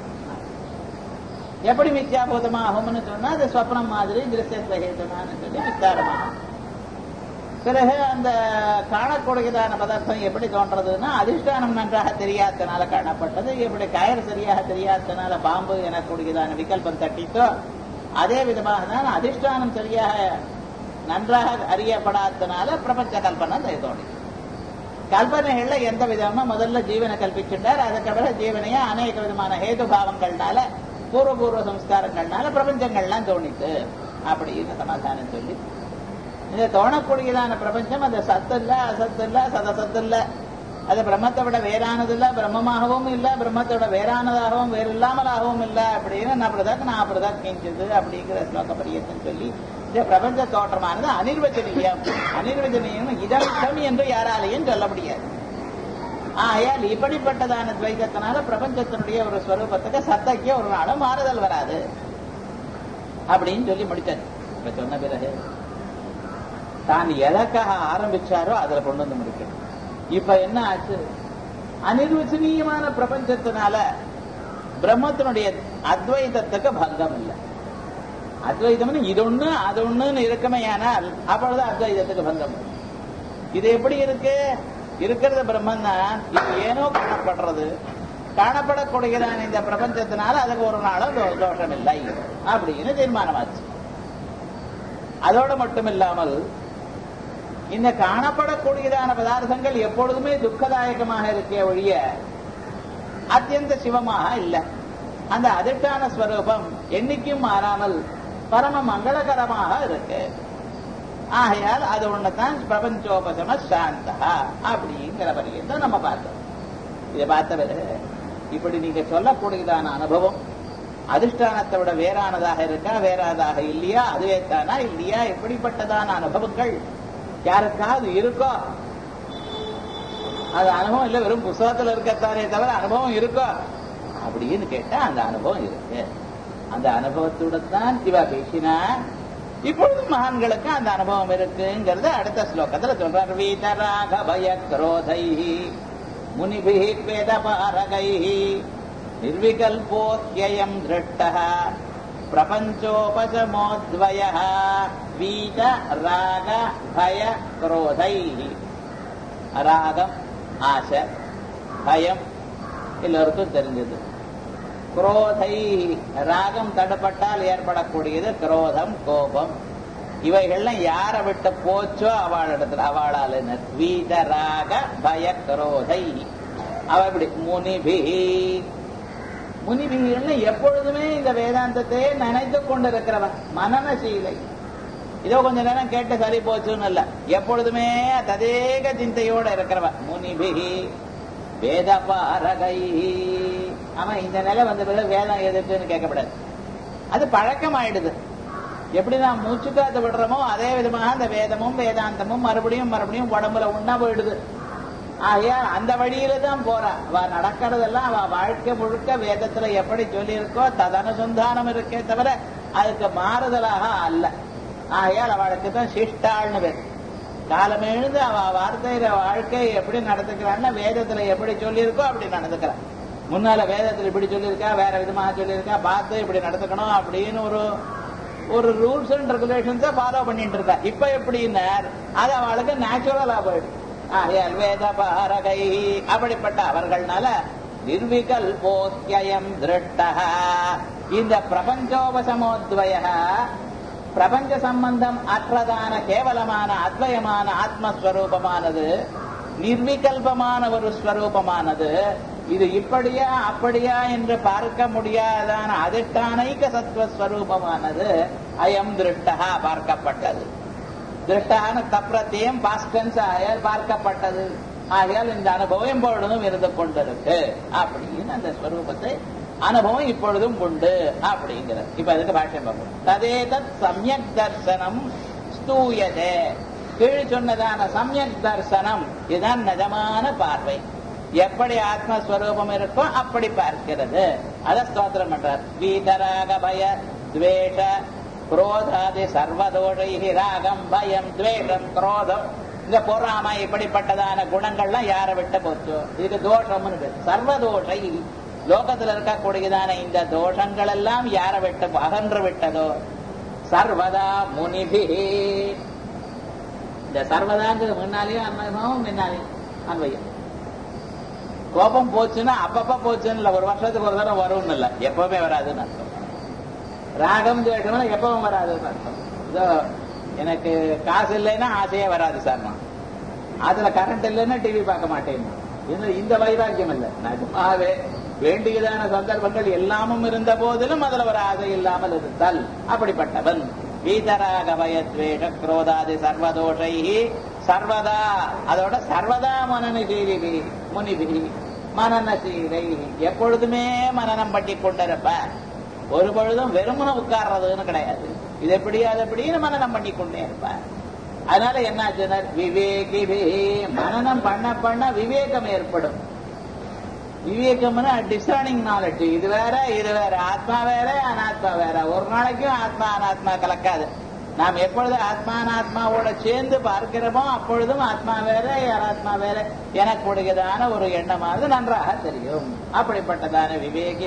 எப்படி மித்யாபூதமாகும்னு சொன்னா அது ஸ்வப்னம் மாதிரி திருஷ்யத்வஹேதமானு சொல்லி விஸ்தாரமாகும் பிறகு அந்த காணக்கூடியதான பதார்த்தம் எப்படி தோன்றதுன்னா அதிஷ்டானம் நன்றாக தெரியாதனால காணப்பட்டது எப்படி கயர் சரியாக தெரியாதனால பாம்பு எனக்கூடியதான விகல்பம் தட்டித்தோ அதே விதமாக தான் அதிஷ்டானம் சரியாக நன்றாக அறியப்படாதனால பிரபஞ்ச கல்பனை தோணி கல்பனைகள்ல எந்த விதமா முதல்ல ஜீவனை கல்பிச்சுட்டார் அதுக்கப்புறம் ஜீவனைய அநேக விதமான ஹேது பாவங்கள்னால பூர்வ பூர்வ சம்ஸ்காரங்கள்னால பிரபஞ்சங்கள்லாம் தோணித்து அப்படின்னு சமாதானம் சொல்லி இந்த தோணக்கூடியதான பிரபஞ்சம் அது சத்து இல்ல அசத்து இல்ல சதசத்து இல்ல அது பிரம்மத்தை விட வேறானது இல்ல பிரம்மமாகவும் இல்ல பிரம்மத்தை விட வேறானதாகவும் வேறு இல்லாமலாகவும் இல்ல அப்படின்னு நான் பிரதாக் நான் பிரதாக் கிஞ்சது அப்படிங்கிற ஸ்லோக பரியத்தன் சொல்லி இந்த பிரபஞ்ச தோற்றமானது அனிர்வச்சனீயம் அனிர்வச்சனீயம் இதம் என்று யாராலையும் சொல்ல முடியாது ஆகையால் இப்படிப்பட்டதான துவைதத்தினால பிரபஞ்சத்தினுடைய ஒரு ஸ்வரூபத்துக்கு சத்தைக்கு ஒரு நாளும் மாறுதல் வராது அப்படின்னு சொல்லி முடிச்சாரு இப்ப சொன்ன பிறகு தான் எதற்காக ஆரம்பிச்சாரோ அதுல கொண்டு வந்து முடிக்கணும் இப்ப என்ன ஆச்சு அனிர்வச்சனீயமான பிரபஞ்சத்தினால பிரம்மத்தினுடைய அத்வைதத்துக்கு பங்கம் இல்லை அத்வைதம்னு இது ஒண்ணு அது ஒண்ணுன்னு இருக்குமே ஆனால் அப்பொழுது அத்வைதத்துக்கு பங்கம் இல்லை. இது எப்படி இருக்கு இருக்கிறது பிரம்மன் தான் இது ஏனோ காணப்படுறது காணப்படக்கூடியதான இந்த பிரபஞ்சத்தினால அதுக்கு ஒரு நாளும் தோ- தோஷம் இல்லை அப்படின்னு தீர்மானமாச்சு அதோட மட்டும் இல்லாமல் இந்த காணப்படக்கூடியதான பதார்த்தங்கள் எப்பொழுதுமே துக்கதாயகமாக இருக்கே ஒழிய அத்தியந்த சிவமாக இல்லை அந்த அதிர்ஷ்டான ஸ்வரூபம் என்னைக்கும் மாறாமல் பரம மங்களகரமாக இருக்கு ஆகையால் அது ஒண்ணுதான் பிரபஞ்சோபசம சாந்தா அப்படிங்கிற பரியந்தம் நம்ம பார்த்தோம் இதை பார்த்தவர் இப்படி நீங்க சொல்லக்கூடியதான அனுபவம் அதிஷ்டானத்தை விட வேறானதாக இருக்கா வேறாதாக இல்லையா அதுவே தானா இல்லையா எப்படிப்பட்டதான அனுபவங்கள் யாருக்காவது இருக்கோ அது அனுபவம் இல்லை வெறும் புஸ்தகத்துல இருக்கத்தானே தவிர அனுபவம் இருக்கோ அப்படின்னு கேட்டா அந்த அனுபவம் இருக்கு அந்த அனுபவத்தோட தான் இவ பேசினா இப்பொழுது மகான்களுக்கு அந்த அனுபவம் இருக்குங்கிறத அடுத்த ஸ்லோகத்துல சொல்றார் வீதராக பய குரோதை முனிபி வேத பாரகை நிர்விகல்போக்கியம் திருஷ்ட பிரபஞ்சோபசமோத்வய வீத ராக பய குரோதை ராகம் ஆசை பயம் எல்லோருக்கும் தெரிஞ்சது குரோதை ராகம் தடுப்பட்டால் ஏற்படக்கூடியது குரோதம் கோபம் இவைகள்லாம் யாரை விட்டு போச்சோ அவள் இடத்துல அவளால் வீத ராக பய குரோதை அவ இப்படி முனிபி முனிபிகள்னு எப்பொழுதுமே இந்த வேதாந்தத்தையே நினைத்து கொண்டிருக்கிறவன் மனநசீலை இதோ கொஞ்ச நேரம் கேட்டு சரி போச்சுன்னு இல்ல எப்பொழுதுமே ததேக சிந்தையோட இருக்கிறவன் முனிபிகி வேத பாரகை ஆமா இந்த நிலை வந்த பிறகு வேதம் எதுக்குன்னு கேட்கப்படாது அது பழக்கம் ஆயிடுது எப்படி நாம் மூச்சுக்காத்து விடுறோமோ அதே விதமாக அந்த வேதமும் வேதாந்தமும் மறுபடியும் மறுபடியும் உடம்புல உண்ணா போயிடுது ஆகையால் அந்த வழியில தான் போறா அவ நடக்கிறதெல்லாம் அவ வாழ்க்கை முழுக்க வேதத்துல எப்படி சொல்லியிருக்கோ ததனுசந்தானம் இருக்கே தவிர அதுக்கு மாறுதலாக அல்ல ஆகையால் அவளுக்கு தான் சிஷ்டாள்னு பேர் காலம் எழுந்து அவ வார்த்தையில வாழ்க்கை எப்படி நடந்துக்கிறான்னா வேதத்துல எப்படி சொல்லியிருக்கோ அப்படி நடந்துக்கிறான் முன்னால வேதத்துல இப்படி சொல்லியிருக்கா வேற விதமாக சொல்லியிருக்கா பார்த்து இப்படி நடந்துக்கணும் அப்படின்னு ஒரு ஒரு ரூல்ஸ் அண்ட் ரெகுலேஷன்ஸை ஃபாலோ பண்ணிட்டு இருக்கா இப்ப எப்படின்னா அது அவளுக்கு நேச்சுரலா போயிடும் ஆகையால் வேத பாரகை அப்படிப்பட்ட அவர்கள்னால நிர்விகல் போக்கியம் திருஷ்ட இந்த பிரபஞ்சோபசமோத்வய பிரபஞ்ச சம்பந்தம் அற்றதான கேவலமான அத்வயமான ஆத்மஸ்வரூபமானது நிர்விகல்பமான ஒரு ஸ்வரூபமானது இது இப்படியா அப்படியா என்று பார்க்க முடியாதான அதிஷ்டானைக சத்வஸ்வரூபமானது அயம் திருஷ்டா பார்க்கப்பட்டது திருஷ்டான தப்ரத்தையும் பாஸ்டன்ஸ் ஆயால் பார்க்கப்பட்டது ஆகையால் இந்த அனுபவம் எப்பொழுதும் இருந்து கொண்டிருக்கு அப்படின்னு அந்த ஸ்வரூபத்தை அனுபவம் இப்பொழுதும் உண்டு அப்படிங்கிறது இப்ப அதுக்கு பாஷ்யம் பார்ப்போம் ததே தத் சமயக் தர்சனம் ஸ்தூயதே கீழ் சொன்னதான சமயக் தர்சனம் இதுதான் நிஜமான பார்வை எப்படி ஆத்மஸ்வரூபம் இருக்கோ அப்படி பார்க்கிறது அத ஸ்தோத்திரம் பண்றார் வீதராக பய துவேஷ குரோதாதி சர்வதோஷை ராகம் பயம் துவேஷம் குரோதம் இந்த பொறாம இப்படிப்பட்டதான குணங்கள்லாம் யாரை விட்ட போச்சோ இதுக்கு தோஷம்னு பேர் சர்வதோஷை லோகத்துல இருக்கக்கூடியதான இந்த தோஷங்கள் எல்லாம் யாரை விட்டு அகன்று விட்டதோ சர்வதா முனிபி இந்த சர்வதாங்கிறது முன்னாலேயும் அன்வயமாவும் முன்னாலேயும் அன்வயம் கோபம் போச்சுன்னா அப்பப்ப போச்சுன்னு இல்ல ஒரு வருஷத்துக்கு ஒரு தடவை வரும்னு இல்ல எப்பவுமே வராதுன்னு அர்த்தம் ராகம் துவேஷம்னா எப்பவும் வராதுன்னு அர்த்தம் இதோ எனக்கு காசு இல்லைன்னா ஆசையே வராது சார் நான் அதுல கரண்ட் இல்லைன்னா டிவி பார்க்க மாட்டேன் இது இந்த வைராக்கியம் இல்ல நிஜமாவே வேண்டியதான சந்தர்ப்பங்கள் எல்லாமும் இருந்த போதிலும் அதுல ஒரு ஆசை இல்லாமல் இருந்தால் அப்படிப்பட்டவன் வீதராக பயத்வேஷ குரோதாதி சர்வதோஷை சர்வதா அதோட சர்வதா மனநசீலிபி முனிபி மனநசீலை எப்பொழுதுமே மனநம் பண்ணி கொண்டிருப்ப ஒரு பொழுதும் வெறுமன உட்கார்றதுன்னு கிடையாது இது எப்படி அது எப்படின்னு மனநம் பண்ணி கொண்டே இருப்ப அதனால என்னாச்சுன்னா விவேகி மனநம் பண்ண பண்ண விவேகம் ஏற்படும் விவேகம்னா டிசர்னிங் நாலேஜ் இது வேற இது வேற ஆத்மா வேற அனாத்மா வேற ஒரு நாளைக்கும் ஆத்மா அனாத்மா கலக்காது நாம் எப்பொழுது ஆத்மா அனாத்மாவோட சேர்ந்து பார்க்கிறோமோ அப்பொழுதும் ஆத்மா வேற அனாத்மா வேற எனக்குடையதான ஒரு எண்ணமானது நன்றாக தெரியும் அப்படிப்பட்டதான விவேகி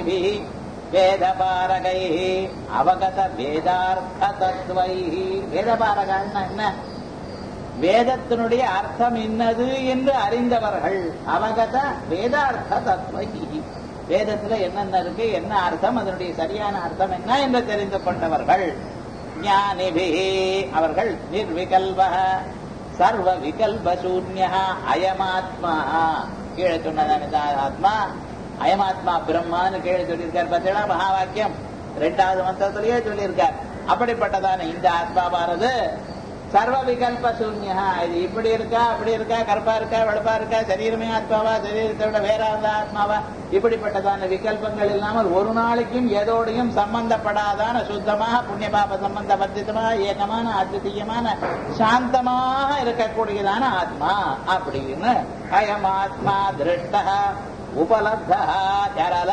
வேத பாரகை அவகத வேதார்த்த தத்துவை வேத பாரகன்னா என்ன வேதத்தினுடைய அர்த்தம் இன்னது என்று அறிந்தவர்கள் அவகத வேதார்த்த தத்துவை வேதத்துல என்னென்ன இருக்கு என்ன அர்த்தம் அதனுடைய சரியான அர்த்தம் என்ன என்று தெரிந்து கொண்டவர்கள் ஞானிபி அவர்கள் நிர்விகல்ப சர்வ விகல்ப சூன்ய அயமாத்மா கீழே சொன்னதான ஆத்மா அயமாத்மா பிரம்மான்னு கீழே சொல்லியிருக்கார் பார்த்தீங்களா மகா வாக்கியம் ரெண்டாவது மந்திரத்திலேயே சொல்லியிருக்கார் அப்படிப்பட்டதான இந்த ஆத்மாவானது சர்வ விகல்ப சூன்யா இது இப்படி இருக்கா அப்படி இருக்கா கருப்பா இருக்கா வெளுப்பா இருக்கா சரீரமே ஆத்மாவா சரீரத்தை விட வேற ஆத்மாவா இப்படிப்பட்டதான விகல்பங்கள் இல்லாமல் ஒரு நாளைக்கும் எதோடையும் சம்பந்தப்படாதான சுத்தமாக புண்ணிய பாப சம்பந்த பத்திதமாக ஏகமான அத்விதீயமான சாந்தமாக இருக்கக்கூடியதான ஆத்மா அப்படின்னு அயம் ஆத்மா திருஷ்ட உபலப்த யாரால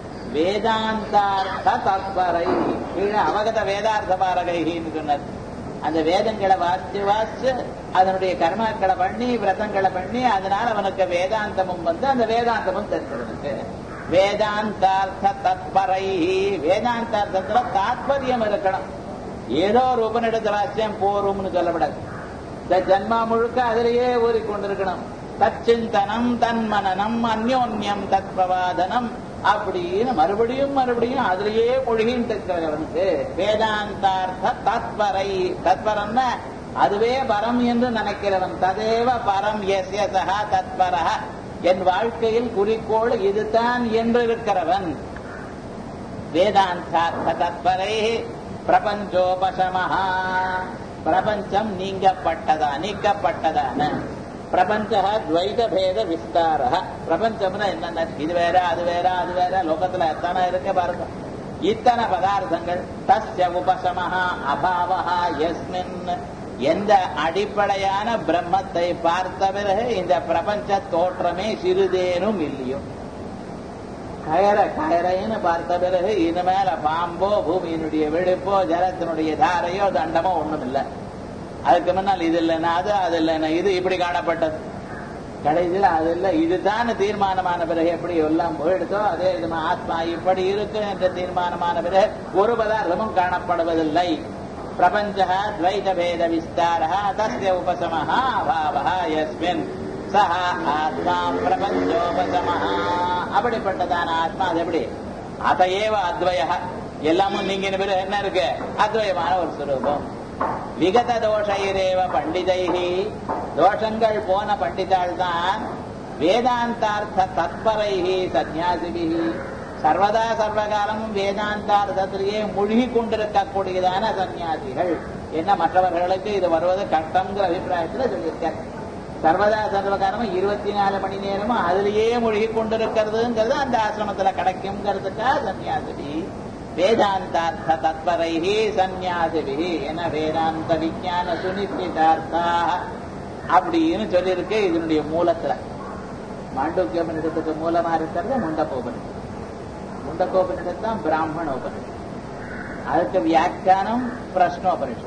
வேதாந்தார்த்த தத்பரை கீழே அவகத வேதார்த்த பாரகைன்னு சொன்னது அந்த வேதங்களை வாசிச்சு வாசிச்சு அதனுடைய கர்மாக்களை பண்ணி விரதங்களை பண்ணி அதனால அவனுக்கு வேதாந்தமும் வந்து அந்த வேதாந்தமும் தெரிஞ்சவனுக்கு வேதாந்தார்த்த தத்பரை வேதாந்தார்த்தத்துல தாத்பரியம் இருக்கணும் ஏதோ ஒரு உபநிடத்த வாசியம் போரும்னு சொல்லப்படாது இந்த ஜன்மா முழுக்க அதிலேயே ஊறிக்கொண்டிருக்கணும் தச்சிந்தனம் தன்மனனம் அந்யோன்யம் தத்பவாதனம் அப்படின்னு மறுபடியும் மறுபடியும் அதுலயே மொழிகிட்டு இருக்கிறவனுக்கு வேதாந்தார்த்த தத்வரை தத்வரம்னா அதுவே பரம் என்று நினைக்கிறவன் ததேவ பரம் எஸ்ய சகா தத்வரக என் வாழ்க்கையில் குறிக்கோள் இதுதான் என்று இருக்கிறவன் வேதாந்தார்த்த தத்வரை பிரபஞ்சோபசமஹா பிரபஞ்சம் நீங்கப்பட்டதா நீக்கப்பட்டதான பிரபஞ்ச துவைத பேத விஸ்தார பிரபஞ்சம்னா என்னென்ன இது வேற அது வேற அது வேற லோகத்துல எத்தனை இருக்கு பாருங்க இத்தனை பதார்த்தங்கள் தஸ்ய உபசமஹா அபாவஹா எஸ்மின் எந்த அடிப்படையான பிரம்மத்தை பார்த்த பிறகு இந்த பிரபஞ்ச தோற்றமே சிறிதேனும் இல்லையோ கயற கயறைன்னு பார்த்த பிறகு இனிமேல பாம்போ பூமியினுடைய வெடிப்போ ஜலத்தினுடைய தாரையோ தண்டமோ ஒண்ணும் இல்லை அதுக்கு முன்னால் இது இல்லைன்னா அது அது இல்லைன்னா இது இப்படி காணப்பட்டது கடைசியில் அது இல்லை இதுதான் தீர்மானமான பிறகு எப்படி எல்லாம் போயிடுதோ அதே விதமா ஆத்மா இப்படி இருக்கு என்ற தீர்மானமான பிறகு ஒரு பதார்த்தமும் காணப்படுவதில்லை பிரபஞ்ச துவைத பேத விஸ்தார தஸ்ய உபசமஹா அபாவஹா யஸ்மின் சஹ ஆத்மா பிரபஞ்சோபசமஹா அப்படிப்பட்டதான ஆத்மா அது எப்படி அதையேவ அத்வய எல்லாமும் நீங்க பிறகு என்ன இருக்கு அத்வயமான ஒரு சுரூபம் விகத தோஷைரேவ பண்டிதைகி தோஷங்கள் போன பண்டிதாள் தான் வேதாந்தார்த்த தத்பரைகி சந்நியாசிபிகி சர்வதா சர்வகாலமும் வேதாந்தார்த்தத்திலேயே மூழ்கி கொண்டிருக்கக்கூடியதான சன்னியாசிகள் என்ன மற்றவர்களுக்கு இது வருவது கஷ்டங்கிற அபிப்பிராயத்துல சொல்லியிருக்கார் சர்வதா சர்வகாலமும் இருபத்தி நாலு மணி நேரமும் அதுலயே மூழ்கி கொண்டிருக்கிறதுங்கிறது அந்த ஆசிரமத்துல கிடைக்குங்கிறதுக்காக சன்னியாசிபி வேதாந்தார்த்த தத்பரைஹி சந்நியாசிபி என வேதாந்த விஞ்ஞான சுனிச்சிதார்த்தா அப்படின்னு சொல்லியிருக்கு இதனுடைய மூலத்துல மாண்டூக்கியோபனிடத்துக்கு மூலமா இருக்கிறது முண்டகோபனிடம் முண்டகோபனிடம் தான் பிராமண உபனிஷம் அதுக்கு வியாக்கியானம் பிரஷ்னோபனிஷம்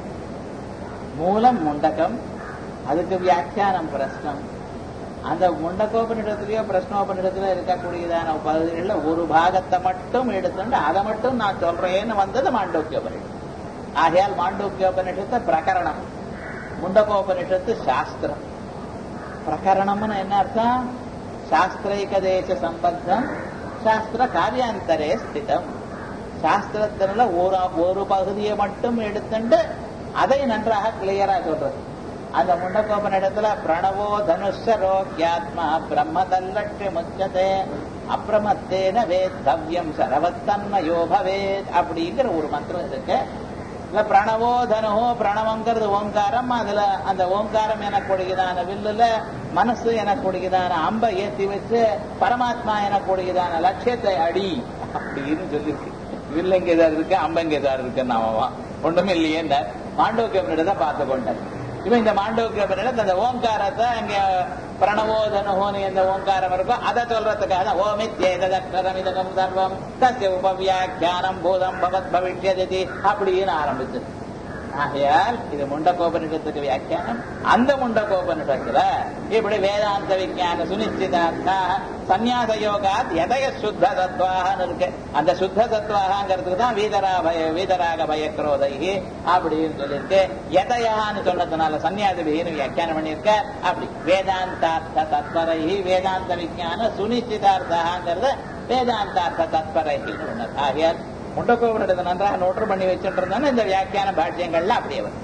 மூலம் முண்டகம் அதுக்கு வியாக்கியானம் பிரஷ்னம் அந்த முண்டகோபனிடத்திலேயோ பிரஷ்னோபனிடத்திலோ இருக்கக்கூடியதான பகுதிகளில் ஒரு பாகத்தை மட்டும் எடுத்துட்டு அதை மட்டும் நான் சொல்றேன்னு வந்தது மாண்டோக்கியோபனிஷம் ஆகையால் மாண்டோக்கியோபனிஷத்தை பிரகரணம் முண்டகோபனிஷத்து சாஸ்திரம் பிரகரணம்னு என்ன அர்த்தம் சாஸ்திரைக தேச சம்பந்தம் சாஸ்திர காரியாந்தரே ஸ்திதம் சாஸ்திரத்தினால ஒரு ஒரு பகுதியை மட்டும் எடுத்துட்டு அதை நன்றாக கிளியரா சொல்றது அந்த முண்டக்கோப்பன் இடத்துல பிரணவோ தனுஷரோக்கியாத்மா பிரம்ம தல்லட்சி முச்சதே அப்பிரமத்தேன வேத்தவ்யம் சரவத்தன்மயோ பவேத் அப்படிங்கிற ஒரு மந்திரம் இருக்கு இல்ல பிரணவோ தனுஹோ பிரணவங்கிறது ஓங்காரம் அதுல அந்த ஓங்காரம் எனக்கூடியதான வில்லுல மனசு எனக்கூடியதான அம்பை ஏத்தி வச்சு பரமாத்மா எனக்கூடியதான லட்சியத்தை அடி அப்படின்னு சொல்லியிருக்கு வில்லங்க ஏதாவது இருக்கு அம்பங்க ஏதாவது இருக்குன்னு அவன் ஒண்ணுமே இல்லையே மாண்டோக்கியம் பார்த்து கொண்டார் இப்ப இந்த மாண்டோக்கியம் அந்த ஓங்காரத்தை அங்க பிரணவோதனுஹோனு எந்த ஓங்காரம் இருக்கோ அதை சொல்றதுக்காக ஓமித்யேதம் இதகம் சர்வம் தஸ்ய உபவியாக்கியானம் பூதம் பவத் பவிஷ்யதி அப்படின்னு ஆரம்பிச்சது ஆகையால் இது முண்டகோபனிஷத்துக்கு வியாக்கியானம் அந்த முண்டகோபனிஷத்துல இப்படி வேதாந்த விஞ்ஞான சுனிச்சிதார்த்தா சந்நியாச யோகாத் எதய சுத்த சத்வாகன்னு இருக்கு அந்த சுத்த சத்வாகங்கிறதுக்கு தான் வீதரா பய வீதராக பயக்ரோதைகி அப்படின்னு சொல்லியிருக்கு எதையான்னு சொன்னதுனால சன்னியாச பிகின்னு வியாக்கியானம் பண்ணியிருக்க அப்படி வேதாந்தார்த்த தத்பரைகி வேதாந்த விஞ்ஞான சுனிச்சிதார்த்தாங்கிறது வேதாந்தார்த்த தத்பரைகின்னு ஒண்ணு ஆகையால் முண்டக்கோவனிடத்தை நன்றாக நோட்டர் பண்ணி வச்சுட்டு இருந்தாலும் இந்த வியாக்கியான பாஷ்யங்கள்ல அப்படியே வரும்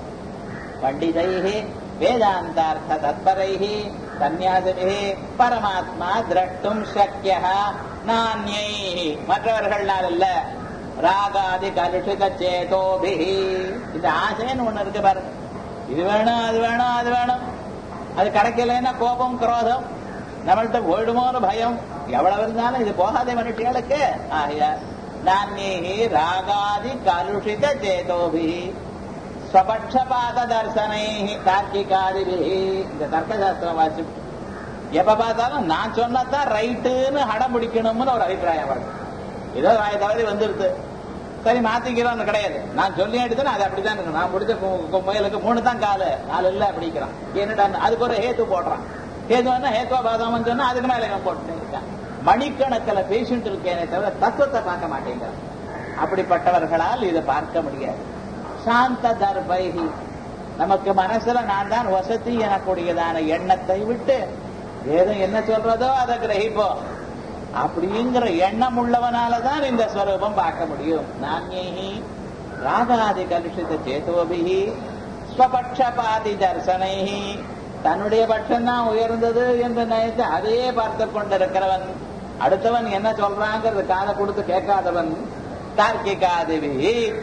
பண்டிதைஹி வேதாந்தார்த்த தத்பரைஹி சந்நியாசிபிஹி பரமாத்மா திரட்டும் சக்கிய நானியை மற்றவர்களால் அல்ல ராகாதி கலுஷித சேதோபிஹி இந்த ஆசைன்னு ஒண்ணு இருக்கு பாருங்க இது வேணும் அது வேணும் அது வேணும் அது கிடைக்கலன்னா கோபம் குரோதம் நம்மள்ட்ட போயிடுமோன்னு பயம் எவ்வளவு இருந்தாலும் இது போகாத மனுஷிகளுக்கு ஆகையா நானியை ராகாதி கலுஷித சேதோபி ஸ்வபட்சபாத தர்சனை தார்க்கிகாதிபி இந்த தர்க்கசாஸ்திரம் வாசி எப்ப பார்த்தாலும் நான் சொன்னதான் ரைட்டுன்னு ஹடம் பிடிக்கணும்னு ஒரு அபிப்பிராயம் வருது ஏதோ வாய தவறி வந்துருது சரி மாத்திக்கிறோம்னு கிடையாது நான் சொல்லி எடுத்தேன் அது அப்படிதான் இருக்கு நான் முடிச்ச முயலுக்கு மூணு தான் காலு காலு இல்ல அப்படிங்கிறான் என்னடா அதுக்கு ஒரு ஹேத்து போடுறான் ஹேத்துவன்னா ஹேத்துவா பாதம் சொன்னா அதுக்கு மேல இவன் போட்டுட்டே இருக்கான் மணிக்கணக்கில் பேசிட்டு இருக்கேனே தவிர தத்துவத்தை பார்க்க மாட்டேங்கிறான் அப்படிப்பட்டவர்களால் இதை பார்க்க முடியாது சாந்த தர்பைகி நமக்கு மனசுல நான் தான் வசதி எனக்கூடியதான எண்ணத்தை விட்டு வேதம் என்ன சொல்றதோ அதை கிரகிப்போம் அப்படிங்கிற எண்ணம் உள்ளவனாலதான் இந்த ஸ்வரூபம் பார்க்க முடியும் நானியி ராகாதி கலுஷித சேதோபிகி ஸ்வபக்ஷபாதி தர்சனை தன்னுடைய பட்சம் தான் உயர்ந்தது என்று நினைத்து அதையே பார்த்து கொண்டிருக்கிறவன் அடுத்தவன் என்ன சொல்றாங்கிறது காதை கொடுத்து கேட்காதவன் தார்க்கிகாதிவி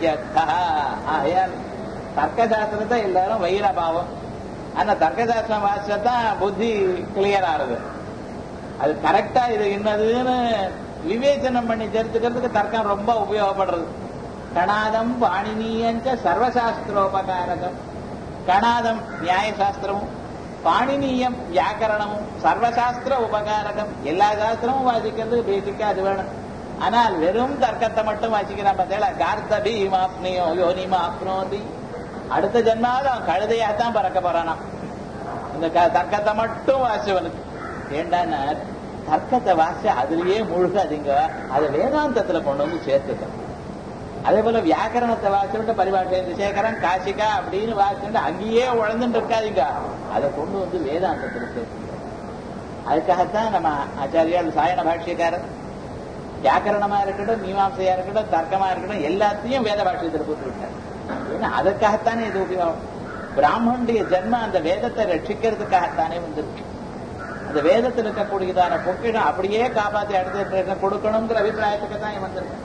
ஆகையால் தர்க்கசாஸ்திரத்தை எல்லாரும் வைரபாவம் ஆனா தர்க்கசாஸ்திரம் வாசிச்சதான் புத்தி கிளியர் ஆகுது அது கரெக்டா இது என்னதுன்னு விவேச்சனம் பண்ணி தெரிஞ்சுக்கிறதுக்கு தர்க்கம் ரொம்ப உபயோகப்படுறது கணாதம் பாணினீயஞ்ச சர்வசாஸ்திரோபகாரகம் கணாதம் நியாயசாஸ்திரமும் பாணினீயம் வியாக்கரணமும் சர்வசாஸ்திர உபகாரகம் எல்லா சாஸ்திரமும் வாசிக்கிறது பேசிக்கா அது வேணும் ஆனால் வெறும் தர்க்கத்தை மட்டும் வாசிக்கிறான் பார்த்தீங்களா கார்த்த பீமாப்னியோ யோனிமா அப்னோதி அடுத்த ஜென்மாவில் அவன் கழுதையாத்தான் பறக்க போறானா இந்த தர்க்கத்தை மட்டும் வாசிவனுக்கு ஏண்டான தர்க்கத்தை வாசி அதுலயே முழுகாதீங்க அதை வேதாந்தத்துல கொண்டு வந்து சேர்த்துக்க அதே போல வியாக்கரணத்தை வாசிட்டு பரிபாஷை சேகரம் காசிகா அப்படின்னு வாசிட்டு அங்கேயே உழந்துட்டு இருக்காதீங்க அதை கொண்டு வந்து வேதாந்தத்துல சேர்த்துங்க அதுக்காகத்தான் நம்ம ஆச்சாரியால் சாயன பாஷ்யக்காரர் வியாக்கரணமா இருக்கட்டும் மீமாசையா இருக்கட்டும் தர்க்கமா இருக்கட்டும் எல்லாத்தையும் வேத பாஷ்யத்தில் போட்டு விட்டார் ஏன்னா அதற்காகத்தானே இது உபயோகம் பிராமணுடைய ஜென்மம் அந்த வேதத்தை ரட்சிக்கிறதுக்காகத்தானே வந்திருக்கு அந்த வேதத்தில் இருக்கக்கூடியதான பொக்கிடம் அப்படியே காப்பாத்தி அடுத்த கொடுக்கணுங்கிற அபிப்பிராயத்துக்கு தான் இவன் வந்திருக்கான்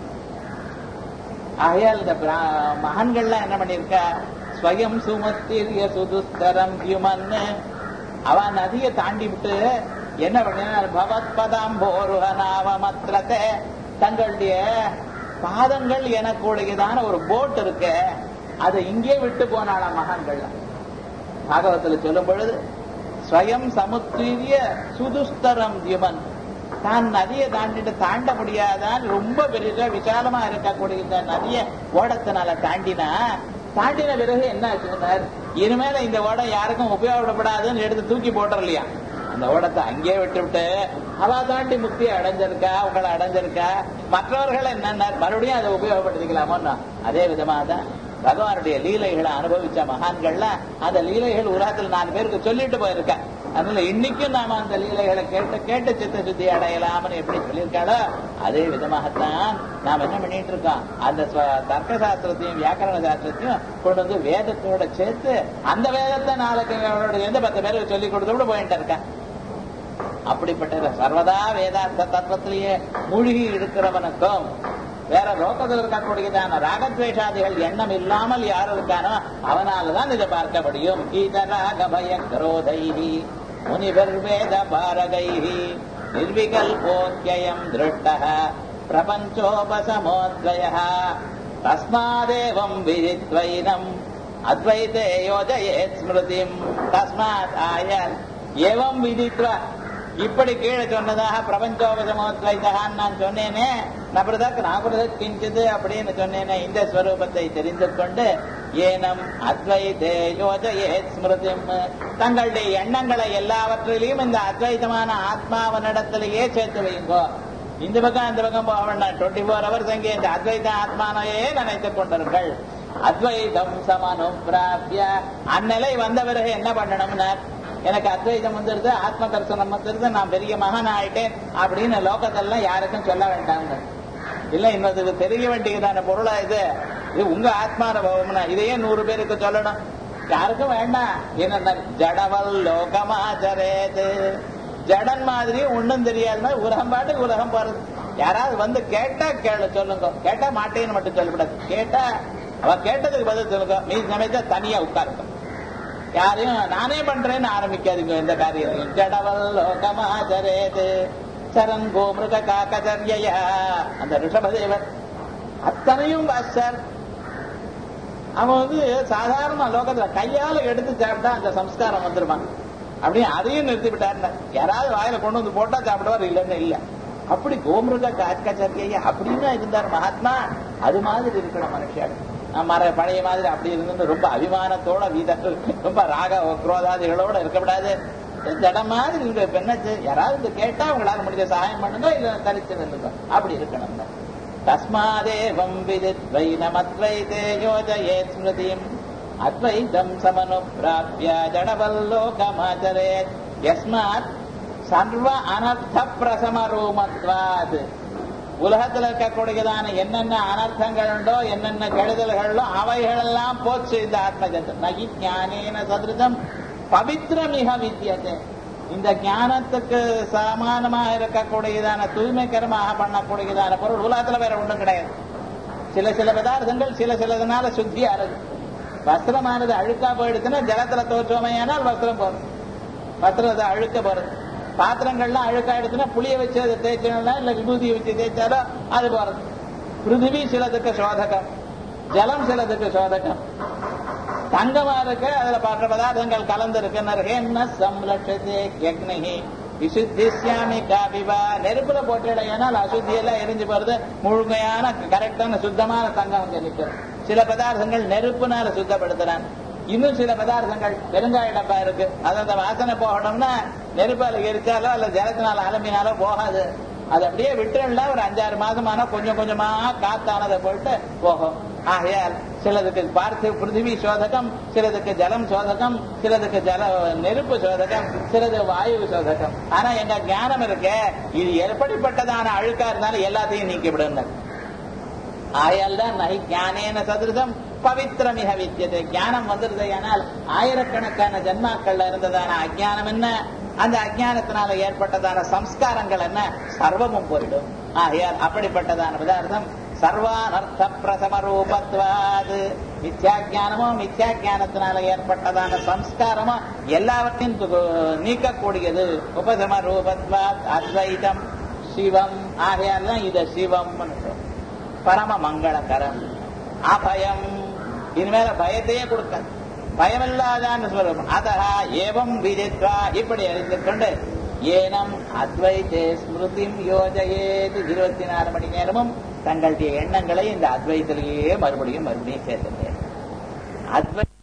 ஆகையால் இந்த பிரா- மகான்கள்லாம் என்ன பண்ணிருக்கா ஸ்வயம் சுமத்திரிய சுதுஸ்தரம் யுமன்னு அவன் நதியை தாண்டி விட்டு என்ன பண்ணினார் பவத் பதாம் போருகனாவமத்திரத்தை தங்களுடைய பாதங்கள் எனக்கூடியதான ஒரு போட் இருக்கு அதை இங்கே விட்டு போனாளாம் மகான்கள்லாம் பாகவத்துல சொல்லும் பொழுது ஸ்வயம் சமுத்திரிய சுதுஸ்தரம் யுமன் தான் நதியை தாண்டிட்டு தாண்ட முடியாதான் ரொம்ப பெரிய விசாலமா இருக்கக்கூடிய இந்த நதியை ஓடத்தினால தாண்டினா தாண்டின பிறகு என்ன ஆச்சுன்னார் இனிமேல இந்த ஓடம் யாருக்கும் உபயோகப்படாதுன்னு எடுத்து தூக்கி போட்டுறலையா அந்த ஓடத்தை அங்கேயே விட்டு விட்டு அவ தாண்டி முக்தியை அடைஞ்சிருக்கா உங்களை அடைஞ்சிருக்கா மற்றவர்கள் என்ன மறுபடியும் அதை உபயோகப்படுத்திக்கலாமோன்னா அதே விதமா தான் பகவானுடைய லீலைகளை அனுபவிச்ச மகான்கள்ல அந்த லீலைகள் உலகத்துல நாலு பேருக்கு சொல்லிட்டு போயிருக்க அதனால இன்னைக்கும் நாம அந்த லீலைகளை கேட்டு கேட்டு சித்த சுத்தி அடையலாம்னு எப்படி சொல்லியிருக்காளோ அதே விதமாகத்தான் நாம் என்ன பண்ணிட்டு இருக்கோம் அந்த ஸ்வ- தர்க்க சாஸ்திரத்தையும் வியாக்கரண சாஸ்திரத்தையும் கொண்டு வந்து வேதத்தோட சேர்த்து அந்த வேதத்தை நாளைக்கு அவரோட எந்த பத்து பேருக்கு சொல்லி கொடுத்து கூட போயிட்டு இருக்கேன் அப்படிப்பட்ட சர்வதா வேதாந்த தத்துவத்திலேயே மூழ்கி இருக்கிறவனுக்கும் வேற லோகத்தில் இருக்கக்கூடியதான ராகத்வேஷாதிகள் எண்ணம் இல்லாமல் யார் இருக்கானோ அவனால்தான் இதை பார்க்க முடியும் கீதராக பய குரோதைஹி முனிவர் வேத பாரகைஹி நிர்விகல்போத்யம் திருஷ்டः பிரபஞ்சோபசமோத்வய தஸ்மாதேவம் விதித்வைனம் அத்வைதே யோஜயேத் ஸ்மிருதிம் தஸ்மாத் ஆயர் ஏவம் விதித்வா இப்படி கீழே சொன்னதாக பிரபஞ்சோபசமோத்வைதான்னு நான் சொன்னேனே நபரதக் நாபரதக் கிஞ்சது அப்படின்னு சொன்னேனே இந்த ஸ்வரூபத்தை தெரிந்து கொண்டு ஏனம் அத்வைதே யோஜயேத் ஸ்மிருதிம் தங்களுடைய எண்ணங்களை எல்லாவற்றிலையும் இந்த அத்வைதமான ஆத்மாவனிடத்திலேயே சேர்த்து வையுங்கோ இந்த பக்கம் அந்த பக்கம் போக வேண்டாம் டுவெண்ட்டி ஃபோர் ஹவர்ஸ் அங்கே இந்த அத்வைத ஆத்மானையே நினைத்துக் கொண்டிருங்கள் அத்வைதம் சமனும் பிராபிய அந்நிலை வந்த பிறகு என்ன பண்ணணும்னா எனக்கு அத்வைதம் வந்துருது ஆத்ம தரிசனம் வந்துருது நான் பெரிய மகன் ஆயிட்டேன் அப்படின்னு லோகத்தெல்லாம் யாருக்கும் சொல்ல வேண்டாங்க இல்ல இன்னொரு தெரிய வேண்டியதான பொருளா இது இது உங்க ஆத்மானுபவம்னா இதையே நூறு பேருக்கு சொல்லணும் யாருக்கும் வேண்டாம் என்ன ஜடவல் லோகமாச்சரேது ஜடன் மாதிரி ஒண்ணும் தெரியாத மாதிரி உலகம் பாட்டுக்கு உலகம் போறது யாராவது வந்து கேட்டா கேளு சொல்லுங்க கேட்டா மாட்டேன்னு மட்டும் சொல்லக்கூடாது கேட்டா அவ கேட்டதுக்கு பதில் சொல்லுங்க மீ சமயத்தை தனியா உட்காருங்க யாரையும் நானே பண்றேன்னு ஆரம்பிக்காதீங்க இந்த காரியத்தையும் ஜடவல் லோகமாச்சரேது சரண் கோமிருக காக்கச்சரியா அந்த ரிஷபதேவர் அத்தனையும் சார் அவன் வந்து சாதாரண லோகத்துல கையால எடுத்து சாப்பிட்டா அந்த சம்ஸ்காரம் வந்துருவான் அப்படியே அதையும் நிறுத்தி விட்டாருன்னா யாராவது வாயில கொண்டு வந்து போட்டா சாப்பிடுவார் இல்லைன்னு இல்ல அப்படி கோமிருக காக்கச்சரியா அப்படின்னு இருந்தார் மகாத்மா அது மாதிரி இருக்கணும் மனுஷன் மர பழைய மாதிரி அப்படி இருந்து ரொம்ப அபிமானத்தோட வீத ரொம்ப ராக குரோதாதிகளோட இருக்கக்கூடாது ஜடம் மாதிரி இருக்கு பெண்ணச்சு யாராவது இந்த கேட்டா உங்களால முடிஞ்ச சகாயம் பண்ணுங்க இல்ல தரிச்சு நில்லுங்க அப்படி இருக்கணும் தஸ்மாதேவம் விதித்வைனமத்வைதே யோஜயேத் ஸ்மிருதிம் அத்வைதம் சமனுப்பிராப்ய ஜடவல்லோகமாச்சரேத் யஸ்மாத் சர்வ அனர்த்த பிரசமரூமத்வாத் உலகத்துல இருக்கக்கூடியதான என்னென்ன அனர்த்தங்கள் உண்டோ என்னென்ன கெடுதல்களோ அவைகளெல்லாம் போச்சு இந்த ஆத்மஜந்தம் நகி ஞானேன சதுரிதம் பவித்ரமிக வித்தியத்தை இந்த ஞானத்துக்கு சமானமாக இருக்கக்கூடியதான தூய்மைகரமாக பண்ணக்கூடியதான பொருள் உலகத்துல வேற ஒன்றும் கிடையாது சில சில பதார்த்தங்கள் சில சிலதுனால சுத்தியா இருக்கு வஸ்திரமானது அழுக்கா போயிடுச்சுன்னா ஜலத்துல தோற்றமையானால் வஸ்திரம் போறது வஸ்திரத்தை அழுக்க போறது பாத்திரங்கள்லாம் அழுக்காயிடுச்சுன்னா புளிய வச்சு அதை தேய்ச்சோம்னா இல்ல விபூதியை வச்சு தேய்ச்சாலோ அது போறது பிருத்திவி சிலதுக்கு சோதகம் ஜலம் சிலதுக்கு சோதகம் தங்கமா இருக்கு அதுல பற்ற பதார்த்தங்கள் கலந்து இருக்கு என்ன சம்லட்சதே யக்னிஹி விசுத்திஸ்யாமி காபிவா நெருப்புல போட்டுடையானால் அசுத்தி எல்லாம் எரிஞ்சு போறது முழுமையான கரெக்டான சுத்தமான தங்கம் வந்து நிற்கும் சில பதார்த்தங்கள் நெருப்புனால சுத்தப்படுத்துறான் இன்னும் சில பதார்த்தங்கள் பெருங்காய டப்பா இருக்கு அது அந்த வாசனை போகணும்னா நெருப்பால எரிச்சாலோ அல்ல ஜலத்தினால அலம்பினாலோ போகாது அது அப்படியே விட்டுல ஒரு அஞ்சாறு மாதமான கொஞ்சம் கொஞ்சமா காத்தானதை போட்டு போகும் ஆகையால் சிலதுக்கு பார்த்து பிருத்திவி சோதகம் சிலதுக்கு ஜலம் சோதகம் சிலதுக்கு ஜல நெருப்பு சோதகம் சிலது வாயு சோதகம் ஆனா எங்க ஞானம் இருக்க இது எப்படிப்பட்டதான அழுக்கா இருந்தாலும் எல்லாத்தையும் நீக்கி விடுங்க ஆயால் தான் நகை ஞானேன சதுரிதம் பவித்திரமிக வித்தியது ஞானம் வந்துருது ஆனால் ஆயிரக்கணக்கான ஜன்மாக்கள்ல இருந்ததான அஜானம் என்ன அந்த அஜானத்தினால ஏற்பட்டதான சம்ஸ்காரங்கள் என்ன சர்வமும் போயிடும் ஆகையால் அப்படிப்பட்டதான பதார்த்தம் சர்வானர்த்த பிரசம ரூபத்வாது மித்யா ஜானமோ மித்யா ஜானத்தினால ஏற்பட்டதான சம்ஸ்காரமோ எல்லாவற்றையும் து- நீக்கக்கூடியது உபசம ரூபத்வாத் அத்வைதம் சிவம் ஆகையால் தான் இதை சிவம் பரம மங்களகரம் அபயம் இனிமேல பயத்தையே கொடுக்காது பயமில்லாதான்னு சொல்லும் அதா ஏவம் விதித்வா இப்படி அறிந்து கொண்டு ஏனம் அத்வைத்தே ஸ்மிருதிம் யோஜயேது இருபத்தி நாலு மணி நேரமும் தங்களுடைய எண்ணங்களை இந்த அத்வைத்திலேயே மறுபடியும் மறுபடியும் சேர்த்துட்டேன் அத்வை